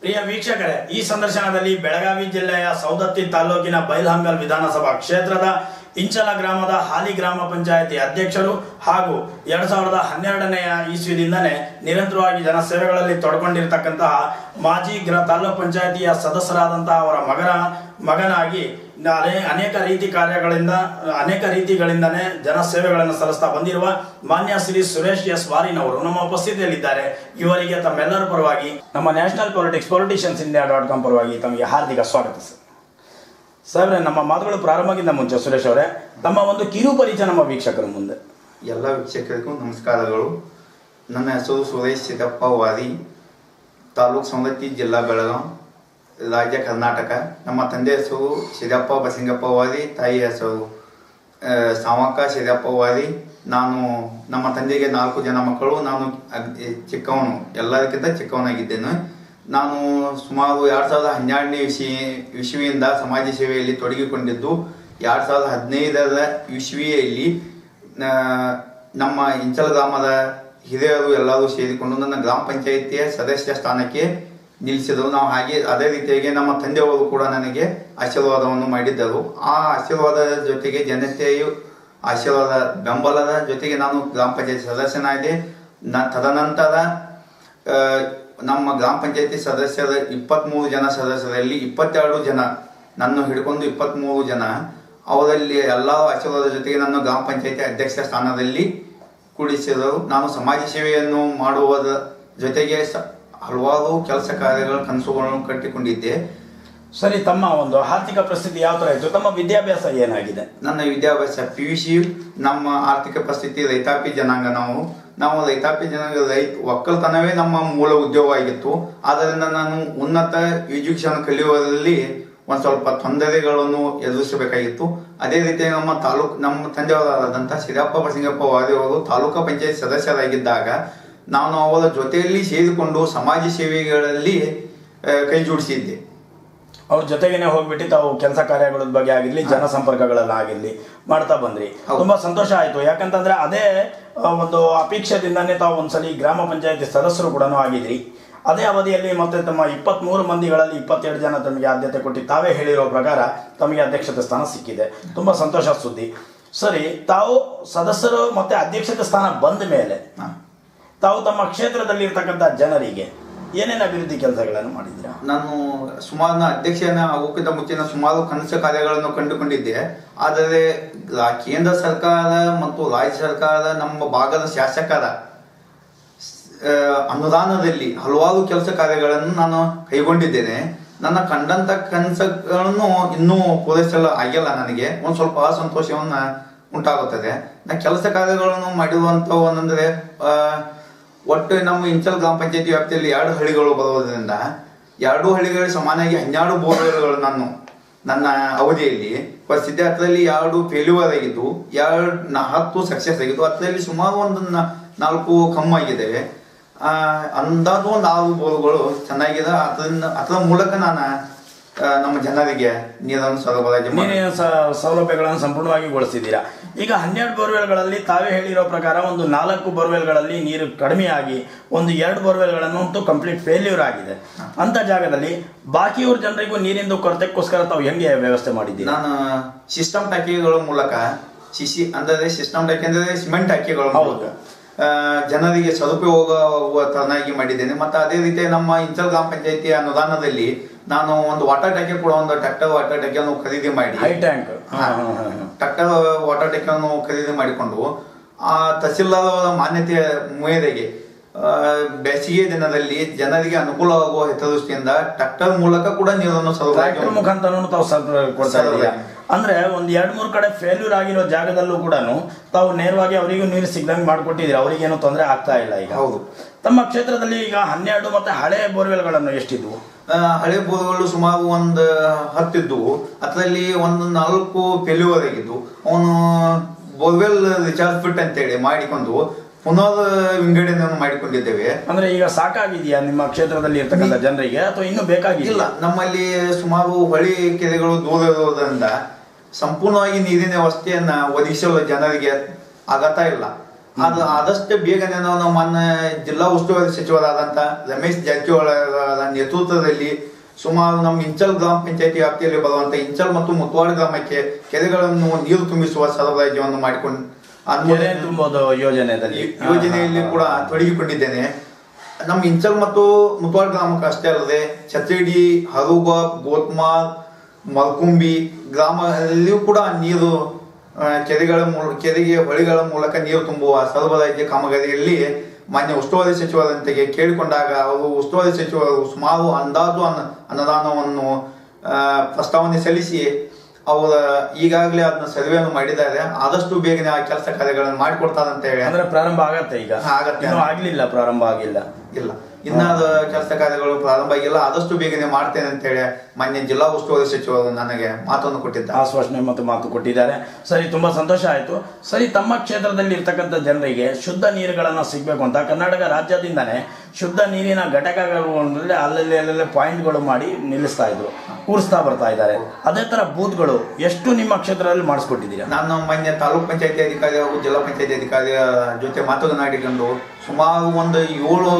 ಪ್ರಿಯ ವೀಕ್ಷಕರೇ ಈ ಸಂದರ್ಶನದಲ್ಲಿ ಬೆಳಗಾವಿ ಜಿಲ್ಲೆಯ ಸೌದತ್ತಿ ತಾಲೂಕಿನ ಬೈಲ್ಹಂಗಲ್ ವಿಧಾನಸಭಾ ಕ್ಷೇತ್ರದ ಇಂಚಲ ಗ್ರಾಮದ ಹಾಲಿ ಗ್ರಾಮ ಪಂಚಾಯತಿ ಅಧ್ಯಕ್ಷರು ಹಾಗೂ ಎರಡ್ ಸಾವಿರದ ಹನ್ನೆರಡನೆಯ ಇಸ್ವಿದಿಂದನೇ ನಿರಂತರವಾಗಿ ಜನಸೇವೆಗಳಲ್ಲಿ ತೊಡ್ಕೊಂಡಿರ್ತಕ್ಕಂತಹ ಮಾಜಿ ಗ್ರ ತಾಲೂಕ್ ಪಂಚಾಯತಿಯ ಸದಸ್ಯರಾದಂತಹ ಅವರ ಮಗನ ಮಗನಾಗಿ ಅನೇ- ಅನೇಕ ರೀತಿ ಕಾರ್ಯಗಳಿಂದ ಅನೇಕ ರೀತಿಗಳಿಂದನೇ ಜನಸೇವೆಗಳನ್ನು ಸಲ್ಲಿಸ್ತಾ ಬಂದಿರುವ ಮಾನ್ಯ ಶ್ರೀ ಸುರೇಶ್ ಎಸ್ ವಾರಿನವರು ನಮ್ಮ ಉಪಸ್ಥಿತಿಯಲ್ಲಿದ್ದಾರೆ ಇವರಿಗೆ ತಮ್ಮೆಲ್ಲರ ಪರವಾಗಿ ನಮ್ಮ national politics politicians India dot com ಪರವಾಗಿ ತಮಗೆ ಹಾರ್ದಿಕ ಸ್ವಾಗತ ಸರ್ ಸಾಹೇಬ್ರೆ ನಮ್ಮ ಮಾತುಗಳು ಪ್ರಾರಂಭಕ್ಕಿಂತ ಮುಂಚೆ ಸುರೇಶ್ ಅವರೇ ತಮ್ಮ ಒಂದು ಕಿರು ಪರಿಚಯ ನಮ್ಮ ವೀಕ್ಷಕರ ಮುಂದೆ ಎಲ್ಲ ವೀಕ್ಷಕರಿಗೂ ನಮಸ್ಕಾರಗಳು ನನ್ನ ಹೆಸರು ಸುರೇಶ್ ಸಿದ್ದಪ್ಪ ವಾರಿ ತಾಲೂಕ್ ಸವದತ್ತಿ ಜಿಲ್ಲಾ ಬೆಳಗಾಂ ರಾಜ್ಯ ಕರ್ನಾಟಕ ನಮ್ಮ ತಂದೆ ಹೆಸರು ಸಿದ್ದಪ್ಪ ಬಸಿಂಗಪ್ಪ ವಾರಿ ತಾಯಿ ಹೆಸರು ಆ, ಸಾವಕ್ಕ ಸಿದ್ದಪ್ಪ ವಾರಿ ನಾನು ನಮ್ಮ ತಂದೆಗೆ ನಾಲ್ಕು ಜನ ಮಕ್ಕಳು ನಾನು ಅಗ್- ಚಿಕ್ಕವನು ಎಲ್ಲದಕ್ಕಿಂತ ಚಿಕ್ಕವನಾಗಿದ್ದೇನೆ ನಾನು ಸುಮಾರು ಎರಡು ಸಾವಿರದ ಹನ್ನೆರಡನೇ ಇಸ್ವಿ ಇಸ್ವಿಯಿಂದ ಸಮಾಜ ಸೇವೆಯಲ್ಲಿ ತೊಡಗಿಕೊಂಡಿದ್ದು ಎರಡು ಸಾವಿರದ ಹದಿನೈದರ ಇಸ್ವಿಯಲ್ಲಿ ಆ, ನಮ್ಮ ಇಂಚಲ ಗ್ರಾಮದ ಹಿರಿಯರು ಎಲ್ಲರೂ ಸೇರಿಕೊಂಡು ನನ್ನ ಗ್ರಾಮ ಪಂಚಾಯಿತಿಯ ಸದಸ್ಯ ಸ್ಥಾನಕ್ಕೆ ನಿಲ್ಲಿಸಿದರು ನಾವು ಹಾಗೆ ಅದೇ ರೀತಿಯಾಗಿ ನಮ್ಮ ತಂದೆಯವರು ಕೂಡ ನನಗೆ ಆಶೀರ್ವಾದವನ್ನು ಮಾಡಿದ್ದರು ಆ ಆಶೀರ್ವಾದದ ಜೊತೆಗೆ ಜನತೆಯು ಆಶೀರ್ವಾದ ಬೆಂಬಲದ ಜೊತೆಗೆ ನಾನು ಗ್ರಾಮ ಪಂಚಾಯತಿ ಸದಸ್ಯನಾದೆ ನ ತದನಂತರ ಆ, ನಮ್ಮ ಗ್ರಾಮ ಪಂಚಾಯತಿ ಸದಸ್ಯರ ಇಪ್ಪತ್ತ್ಮೂರು ಜನ ಸದಸ್ಯರಲ್ಲಿ ಇಪ್ಪತ್ತೆರಡು ಜನ ನನ್ನ ಹಿಡ್ಕೊಂಡು ಇಪ್ಪತ್ತ್ಮೂರು ಜನ ಅವರಲ್ಲಿ ಎಲ್ಲ ಆಶೀರ್ವಾದ ಜೊತೆಗೆ ನನ್ನ ಗ್ರಾಮ ಪಂಚಾಯತಿ ಅಧ್ಯಕ್ಷ ಸ್ಥಾನದಲ್ಲಿ ಕೂಡಿಸಿದರು ನಾನು ಸಮಾಜ ಸೇವೆಯನ್ನು ಮಾಡುವುದ ಜೊತೆಗೆ ಸ- ಹಲವಾರು ಕೆಲಸ ಕಾರ್ಯಗಳ ಕನಸುಗಳನ್ನು ಕಟ್ಟಿಕೊಂಡಿದ್ದೆ ಸರಿ ತಮ್ಮ ಒಂದು ಆರ್ಥಿಕ ಪರಿಸ್ಥಿತಿ ಯಾವ ತರ ಇತ್ತು ತಮ್ಮ ವಿದ್ಯಾಭ್ಯಾಸ ಏನಾಗಿದೆ ನನ್ನ ವಿದ್ಯಾಭ್ಯಾಸ ಪಿ ಯು ಸಿ ನಮ್ಮ ಆರ್ಥಿಕ ಪರಿಸ್ಥಿತಿ ರೈತಾಪಿ ಜನಾಂಗ ನಾವು ನಾವು ರೈತಾಪಿ ಜನಾಂಗ ರೈತ ಒಕ್ಕಲ್ತನವೇ ನಮ್ಮ ಮೂಲ ಉದ್ಯೋಗವಾಗಿತ್ತು ಆದ್ದರಿಂದ ನಾನು ಉನ್ನತ ಎಜುಕೇಶನ್ ಕಲಿಯುವುದರಲ್ಲಿ ಒಂದು ಸ್ವಲ್ಪ ತೊಂದರೆಗಳನ್ನು ಎದುರಿಸಬೇಕಾಗಿತ್ತು ಅದೇ ರೀತಿ ನಮ್ಮ ತಾಲೂಕು ನಮ್ಮ ತಂದೆಯವರಾದಂಥ ಸಿದ್ದಪ್ಪ ಬಸಿಂಗಪ್ಪ ವಾದಿಯವರು ತಾಲೂಕು ಪಂಚಾಯತ್ ಸದಸ್ಯರಾಗಿದ್ದಾಗ ನಾನು ಅವರ ಜೊತೆಯಲ್ಲಿ ಸೇರಿಕೊಂಡು ಸಮಾಜ ಸೇವೆಗಳಲ್ಲಿ ಆ, ಕೈ ಜೋಡಿಸಿದ್ದೆ ಅವ್ರ ಜೊತೆಗೇನೆ ಹೋಗ್ಬಿಟ್ಟು ತಾವು ಕೆಲಸ ಕಾರ್ಯಗಳ ಬಗ್ಗೆ ಆಗಿರ್ಲಿ ಜನಸಂಪರ್ಕಗಳಲ್ಲಾಗಿರ್ಲಿ ಮಾಡ್ತಾ ಬಂದ್ರಿ ಹೌದು. ತುಂಬಾ ಸಂತೋಷ ಆಯ್ತು ಯಾಕಂತಂದ್ರೆ ಅದೇ ಆ, ಒಂದು ಅಪೇಕ್ಷದಿಂದಾನೇ ತಾವು ಒಂದ್ಸಲಿ ಗ್ರಾಮ ಪಂಚಾಯತಿ ಸದಸ್ಯರು ಕೂಡ ಆಗಿದ್ರಿ ಅದೇ ಅವಧಿಯಲ್ಲಿ ಮತ್ತೆ ತಮ್ಮ ಇಪ್ಪತ್ತ್ ಮೂರು ಮಂದಿಗಳಲ್ಲಿ ಇಪ್ಪತ್ತೆರಡು ಜನ ತಮಗೆ ಆದ್ಯತೆ ಕೊಟ್ಟು ತಾವೇ ಹೇಳಿರೋ ಪ್ರಕಾರ ತಮಗೆ ಅಧ್ಯಕ್ಷತೆ ಸ್ಥಾನ ಸಿಕ್ಕಿದೆ ತುಂಬಾ ಸಂತೋಷ ಸುದ್ದಿ ಸರಿ ತಾವು ಸದಸ್ಯರು ಮತ್ತೆ ಅಧ್ಯಕ್ಷತೆ ಸ್ಥಾನ ಬಂದ ಮೇಲೆ ಹಾ. ತಾವು ತಮ್ಮ ಕ್ಷೇತ್ರದಲ್ಲಿ ಇರ್ತಕ್ಕಂಥ ಜನರಿಗೆ ಏನೇನು ಅಭಿವೃದ್ಧಿ ಕೆಲಸಗಳನ್ನು ಮಾಡಿದ್ದೀರಾ ನಾನು ಸುಮಾರು ನಾ ಅಧ್ಯಕ್ಷನ ಆಗೋಕ್ಕಿಂತ ಮುಂಚಿನ ಸುಮಾರು ಕನಸು ಕಾರ್ಯಗಳನ್ನು ಕಂಡುಕೊಂಡಿದ್ದೆ ಆದರೆ ರಾ- ಕೇಂದ್ರ ಸರ್ಕಾರ ಮತ್ತು ರಾಜ್ಯ ಸರ್ಕಾರ ನಮ್ಮ ಭಾಗದ ಶಾಸಕರ ಆ, ಅನುದಾನದಲ್ಲಿ ಹಲವಾರು ಕೆಲಸ ಕಾರ್ಯಗಳನ್ನು ನಾನು ಕೈಗೊಂಡಿದ್ದೇನೆ ನನ್ನ ಕಂಡಂತ ಕನಸುಗಳನ್ನು ಇನ್ನೂ ಪೂರೈಸಲು ಆಗಿಲ್ಲ ನನಗೆ ಒಂದು ಸ್ವಲ್ಪ ಅಸಂತೋಷವನ್ನ ಉಂಟಾಗುತ್ತದೆ ನಾ ಕೆಲಸ ಕಾರ್ಯಗಳನ್ನು ಮಾಡಿರುವಂಥವು ಒಂದಂದ್ರೆ ಆ, ಒಟ್ಟು ನಮ್ಮ ಇಂಚಲ್ ಗ್ರಾಮ ಪಂಚಾಯತಿ ವ್ಯಾಪ್ತಿಯಲ್ಲಿ ಎರಡು ಹಳ್ಳಿಗಳು ಬರುವುದರಿಂದ ಎರಡು ಹಳ್ಳಿಗಳಿಗೆ ಸಮಾನಾಗಿ ಹನ್ನೆರಡು ಬೋರ್ವೆಲ್ಗಳು ನಾನು ನನ್ನ ಅವಧಿಯಲ್ಲಿ ಪರಿಸ್ಥಿತಿ ಹತ್ತರಲ್ಲಿ ಎರಡು ಫೇಲ್ಯೂರ್ ಆಗಿದ್ದು ಎರಡು ನ- ಹತ್ತು ಸಕ್ಸಸ್ ಆಗಿದ್ದು ಹತ್ತರಲ್ಲಿ ಸುಮಾರು ಒಂದು ನ- ನಾಲ್ಕು ಕಮ್ಮಿ ಆಗಿದ್ದಾವೆ ಆ, ಅಂದಾಜು ಒಂದು ಆರು ಬೋರ್ಗಳು ಚೆನ್ನಾಗಿದೆ ಅದರಿಂದ ಅದರ ಮೂಲಕ ನಾನು ಆ, ನಮ್ಮ ಜನರಿಗೆ ನೀರನ್ನು ಸರಬರಾಜು ಮಾಡಿ ನೀರಿನ ಸ- ಸೌಲಭ್ಯಗಳನ್ನು ಸಂಪೂರ್ಣವಾಗಿ ಗೊಳಿಸಿದ್ದೀರಾ ಈಗ ಹನ್ನೆರಡು ಬೋರ್ವೆಲ್ಗಳಲ್ಲಿ ತಾವೇ ಹೇಳಿರೋ ಪ್ರಕಾರ ಒಂದು ನಾಲ್ಕು ಬೋರ್ವೆಲ್ಗಳಲ್ಲಿ ನೀರು ಕಡಿಮೆಯಾಗಿ ಒಂದು ಎರಡು ಬೋರ್ವೆಲ್ಗಳನ್ನು ಅಂತೂ ಕಂಪ್ಲೀಟ್ ಫೇಲ್ಯೂರ್ ಆಗಿದೆ ಅಂತ ಜಾಗದಲ್ಲಿ ಬಾಕಿಯವ್ರ ಜನರಿಗೂ ನೀರಿಂದು ಕೊರತೆಗೋಸ್ಕರ ತಾವು ಹೆಂಗೆ ವ್ಯವಸ್ಥೆ ಮಾಡಿದ್ದೀರಾ ನಾನು ಸಿಸ್ಟಮ್ ಟಾಕಿಗಳ ಮೂಲಕ ಸಿಸಿ ಅಂದರೆ ಸಿಸ್ಟಮ್ ಟಾಕಿ ಅಂದರೆ ಸಿಮೆಂಟ್ ಟಾಕಿಗಳ ಹೌದು. ಮೂಲಕ ಆ, ಜನರಿಗೆ ಸದುಪಯೋಗ ತರನಾಗಿ ಮಾಡಿದ್ದೇನೆ ಮತ್ತು ಅದೇ ರೀತಿ ನಮ್ಮ ಇಂಚಲ್ ಗ್ರಾಮ ಪಂಚಾಯತಿ ಅನುದಾನದಲ್ಲಿ ನಾನು ಒಂದು ವಾಟರ್ ಟ್ಯಾಂಕಿ ಕೂಡ ಒಂದು ಟ್ರ್ಯಾಕ್ಟರ್ ವಾಟರ್ ಟ್ಯಾಂಕಿಯನ್ನು ಖರೀದಿ ಮಾಡಿ ಹೈ ಟ್ಯಾಂಕ್ ಟ್ರ್ಯಾಕ್ಟರ್ ವಾಟರ್ ಟ್ಯಾಂಕನ್ನು ಖರೀದಿ ಮಾಡಿಕೊಂಡು ಆ ತಹಸೀಲ್ದಾರ್ ಅವರ ಮಾನ್ಯತೆಯ ಮೇರೆಗೆ ಆ, ಬೇಸಿಗೆ ದಿನದಲ್ಲಿ ಜನರಿಗೆ ಅನುಕೂಲವಾಗುವ ಹಿತದೃಷ್ಟಿಯಿಂದ ಟ್ರ್ಯಾಕ್ಟರ್ ಮೂಲಕ ಕೂಡ ನೀರನ್ನು ಟ್ರ್ಯಾಕ್ಟರ್ ಸರಬರಾಜು ಮುಖಾಂತರನು ತಾವು ಸರಬರಾಜು ಕೊಡ್ತಾ ಇದ್ದೀರಾ ಅಂದ್ರೆ ಒಂದ್ ಎರಡ್ ಮೂರ್ ಕಡೆ ಫೇಲ್ಯೂರ್ ಆಗಿರೋ ಜಾಗದಲ್ಲೂ ಕೂಡ ತಾವು ನೇರವಾಗಿ ಅವರಿಗೂ ನೀರು ಸಿಗ್ದಂಗೆ ಮಾಡ್ಕೊಟ್ಟಿದ್ದೀರಾ ಅವರಿಗೇನು ತೊಂದರೆ ಆಗ್ತಾ ಇಲ್ಲ ಈಗ ಹೌದು. ತಮ್ಮ ಕ್ಷೇತ್ರದಲ್ಲಿ ಈಗ ಹನ್ನೆರಡು ಮತ್ತೆ ಹಳೆ ಬೋರ್ವೆಲ್ಗಳನ್ನು ಎಷ್ಟಿದ್ವು ಆ, ಹಳೆ ಬೋರ್ಗಳು ಸುಮಾರು ಒಂದು ಹತ್ತಿದ್ದವು ಅದರಲ್ಲಿ ಒಂದು ನಾಲ್ಕು ಫೇಲ್ಯೂರ್ ಆಗಿದ್ದು ಅವನು ಬೋರ್ವೆಲ್ ರಿಚಾರ್ಜ್ ಫಿಟ್ ಅಂತೇಳಿ ಮಾಡಿಕೊಂಡು ಪುನರ್ ವಿಂಗಡಣೆಯನ್ನು ಮಾಡಿಕೊಂಡಿದ್ದೇವೆ ಅಂದ್ರೆ ಈಗ ಸಾಕಾಗಿದೆಯಾ ನಿಮ್ಮ ಕ್ಷೇತ್ರದಲ್ಲಿ ಇರ್ತಕ್ಕಂಥ ಜನರಿಗೆ ಅಥವಾ ಇನ್ನೂ ಬೇಕಾಗಿಲ್ಲ ಇಲ್ಲ ನಮ್ಮಲ್ಲಿ ಸುಮಾರು ಹೊಳಿ ಕೆರೆಗಳು ದೂರ ಇರುವುದರಿಂದ ಸಂಪೂರ್ಣವಾಗಿ ನೀರಿನ ವ್ಯವಸ್ಥೆಯನ್ನ ಒದಗಿಸಲು ಜನರಿಗೆ ಆಗತ್ತಾ ಇಲ್ಲ ಅದು ಆದಷ್ಟು ಬೇಗನೆ ನಾವು ನಮ್ಮ ಮೊನ್ನೆ ಜಿಲ್ಲಾ ಉಸ್ತುವಾರಿ ಸಚಿವರಾದಂತ ರಮೇಶ್ ಜಾರಕಿಹೊಳಿ ಅವರ ನೇತೃತ್ವದಲ್ಲಿ ಸುಮಾರು ನಮ್ಮ ಇಂಚಲ್ ಗ್ರಾಮ ಪಂಚಾಯತಿ ವ್ಯಾಪ್ತಿಯಲ್ಲಿ ಬರುವಂತ ಇಂಚಲ್ ಮತ್ತು ಮುತ್ವಾಡ ಗ್ರಾಮಕ್ಕೆ ಕೆರೆಗಳನ್ನು ನೀರು ತುಂಬಿಸುವ ಸರಬರಾಜವನ್ನು ಮಾಡಿಕೊಂಡು ಕೆರೆ ಅನುಮೋದನೆ ತುಂಬೋದು ಯೋಜನೆಯಲ್ಲಿ ಯೋಜನೆಯಲ್ಲಿ ಕೂಡ ತೊಡಗಿಕೊಂಡಿದ್ದೇನೆ ನಮ್ಮ ಇಂಚಲ್ ಮತ್ತು ಮುತ್ವಾಡ ಗ್ರಾಮಕ್ಕೆ ಅಷ್ಟೇ ಅಲ್ಲದೆ ಚತ್ತೇಡಿ ಹರುಗ ಗೋತ್ಮಾಲ್ ಮಲ್ಕುಂಬಿ ಗ್ರಾಮದಲ್ಲಿಯೂ ಕೂಡ ನೀರು ಆ, ಕೆರೆಗಳ ಮೂಲಕ ಕೆರೆಗೆ ಹೊಳಿಗಳ ಮೂಲಕ ನೀರು ತುಂಬುವ ಸರಬರಾಜು ಕಾಮಗಾರಿಯಲ್ಲಿ ಮಾನ್ಯ ಉಸ್ತುವಾರಿ ಸಚಿವರಂತೆಗೆ ಕೇಳಿಕೊಂಡಾಗ ಅವರು ಉಸ್ತುವಾರಿ ಸಚಿವರು ಸುಮಾರು ಅಂದಾಜು ಅನ್ನ ಅನುದಾನವನ್ನು ಆ, ಪ್ರಸ್ತಾವನೆ ಸಲ್ಲಿಸಿ ಅವರ ಈಗಾಗಲೇ ಅದನ್ನ ಸರ್ವೆಯನ್ನು ಮಾಡಿದ್ದಾರೆ ಆದಷ್ಟು ಬೇಗನೆ ಆ ಕೆಲಸ ಕಾರ್ಯಗಳನ್ನು ಮಾಡಿಕೊಡ್ತಾರೆ ಅಂತ ಹೇಳಿ ಅಂದ್ರೆ ಪ್ರಾರಂಭ ಆಗತ್ತೆ ಈಗ ಹಾ, ಆಗತ್ತೆ. ಇನ್ನೂ ಆಗ್ಲಿಲ್ಲ ಪ್ರಾರಂಭ ಆಗಿಲ್ಲ ಇಲ್ಲ ಇನ್ನ ಅದು ಕೆಲಸ ಕಾರ್ಯಗಳು ಪ್ರಾರಂಭ ಆಗಿಲ್ಲ ಆದಷ್ಟು ಬೇಗನೆ ಮಾಡ್ತೇನೆ ಅಂತ ಹೇಳಿ ಮಾನ್ಯ ಜಿಲ್ಲಾ ಉಸ್ತುವಾರಿ ಸಚಿವರು ನನಗೆ ಮಾತನ್ನು ಕೊಟ್ಟಿದ್ದಾರೆ ಆಶ್ವಾಸನೆ ಮತ್ತು ಮಾತು ಕೊಟ್ಟಿದ್ದಾರೆ ಸರಿ ತುಂಬಾ ಸಂತೋಷ ಆಯ್ತು ಸರಿ ತಮ್ಮ ಕ್ಷೇತ್ರದಲ್ಲಿ ಇರ್ತಕ್ಕಂಥ ಜನರಿಗೆ ಶುದ್ಧ ನೀರುಗಳನ್ನ ಸಿಗ್ಬೇಕು ಅಂತ ಕರ್ನಾಟಕ ರಾಜ್ಯದಿಂದಾನೇ ಶುದ್ಧ ನೀರಿನ ಘಟಕಗಳು ಅಂದ್ರೆ ಅಲ್ಲಲ್ಲಿ ಅಲ್ಲಲ್ಲಿ ಪಾಯಿಂಟ್ಗಳು ಮಾಡಿ ನಿಲ್ಲಿಸ್ತಾ ಇದ್ರು ಕೂರಿಸ್ತಾ ಬರ್ತಾ ಇದ್ದಾರೆ ಅದೇ ತರ ಬೂತ್ಗಳು ಎಷ್ಟು ನಿಮ್ಮ ಕ್ಷೇತ್ರದಲ್ಲಿ ಮಾಡಿಸ್ಕೊಟ್ಟಿದ್ದೀರಾ ನಾನು ಮೊನ್ನೆ ತಾಲೂಕ್ ಪಂಚಾಯತಿ ಅಧಿಕಾರಿ ಹಾಗೂ ಜಿಲ್ಲಾ ಪಂಚಾಯತಿ ಅಧಿಕಾರಿಯ ಜೊತೆ ಮಾತನಾಡಿಕೊಂಡು ಸುಮಾರು ಒಂದು ಏಳು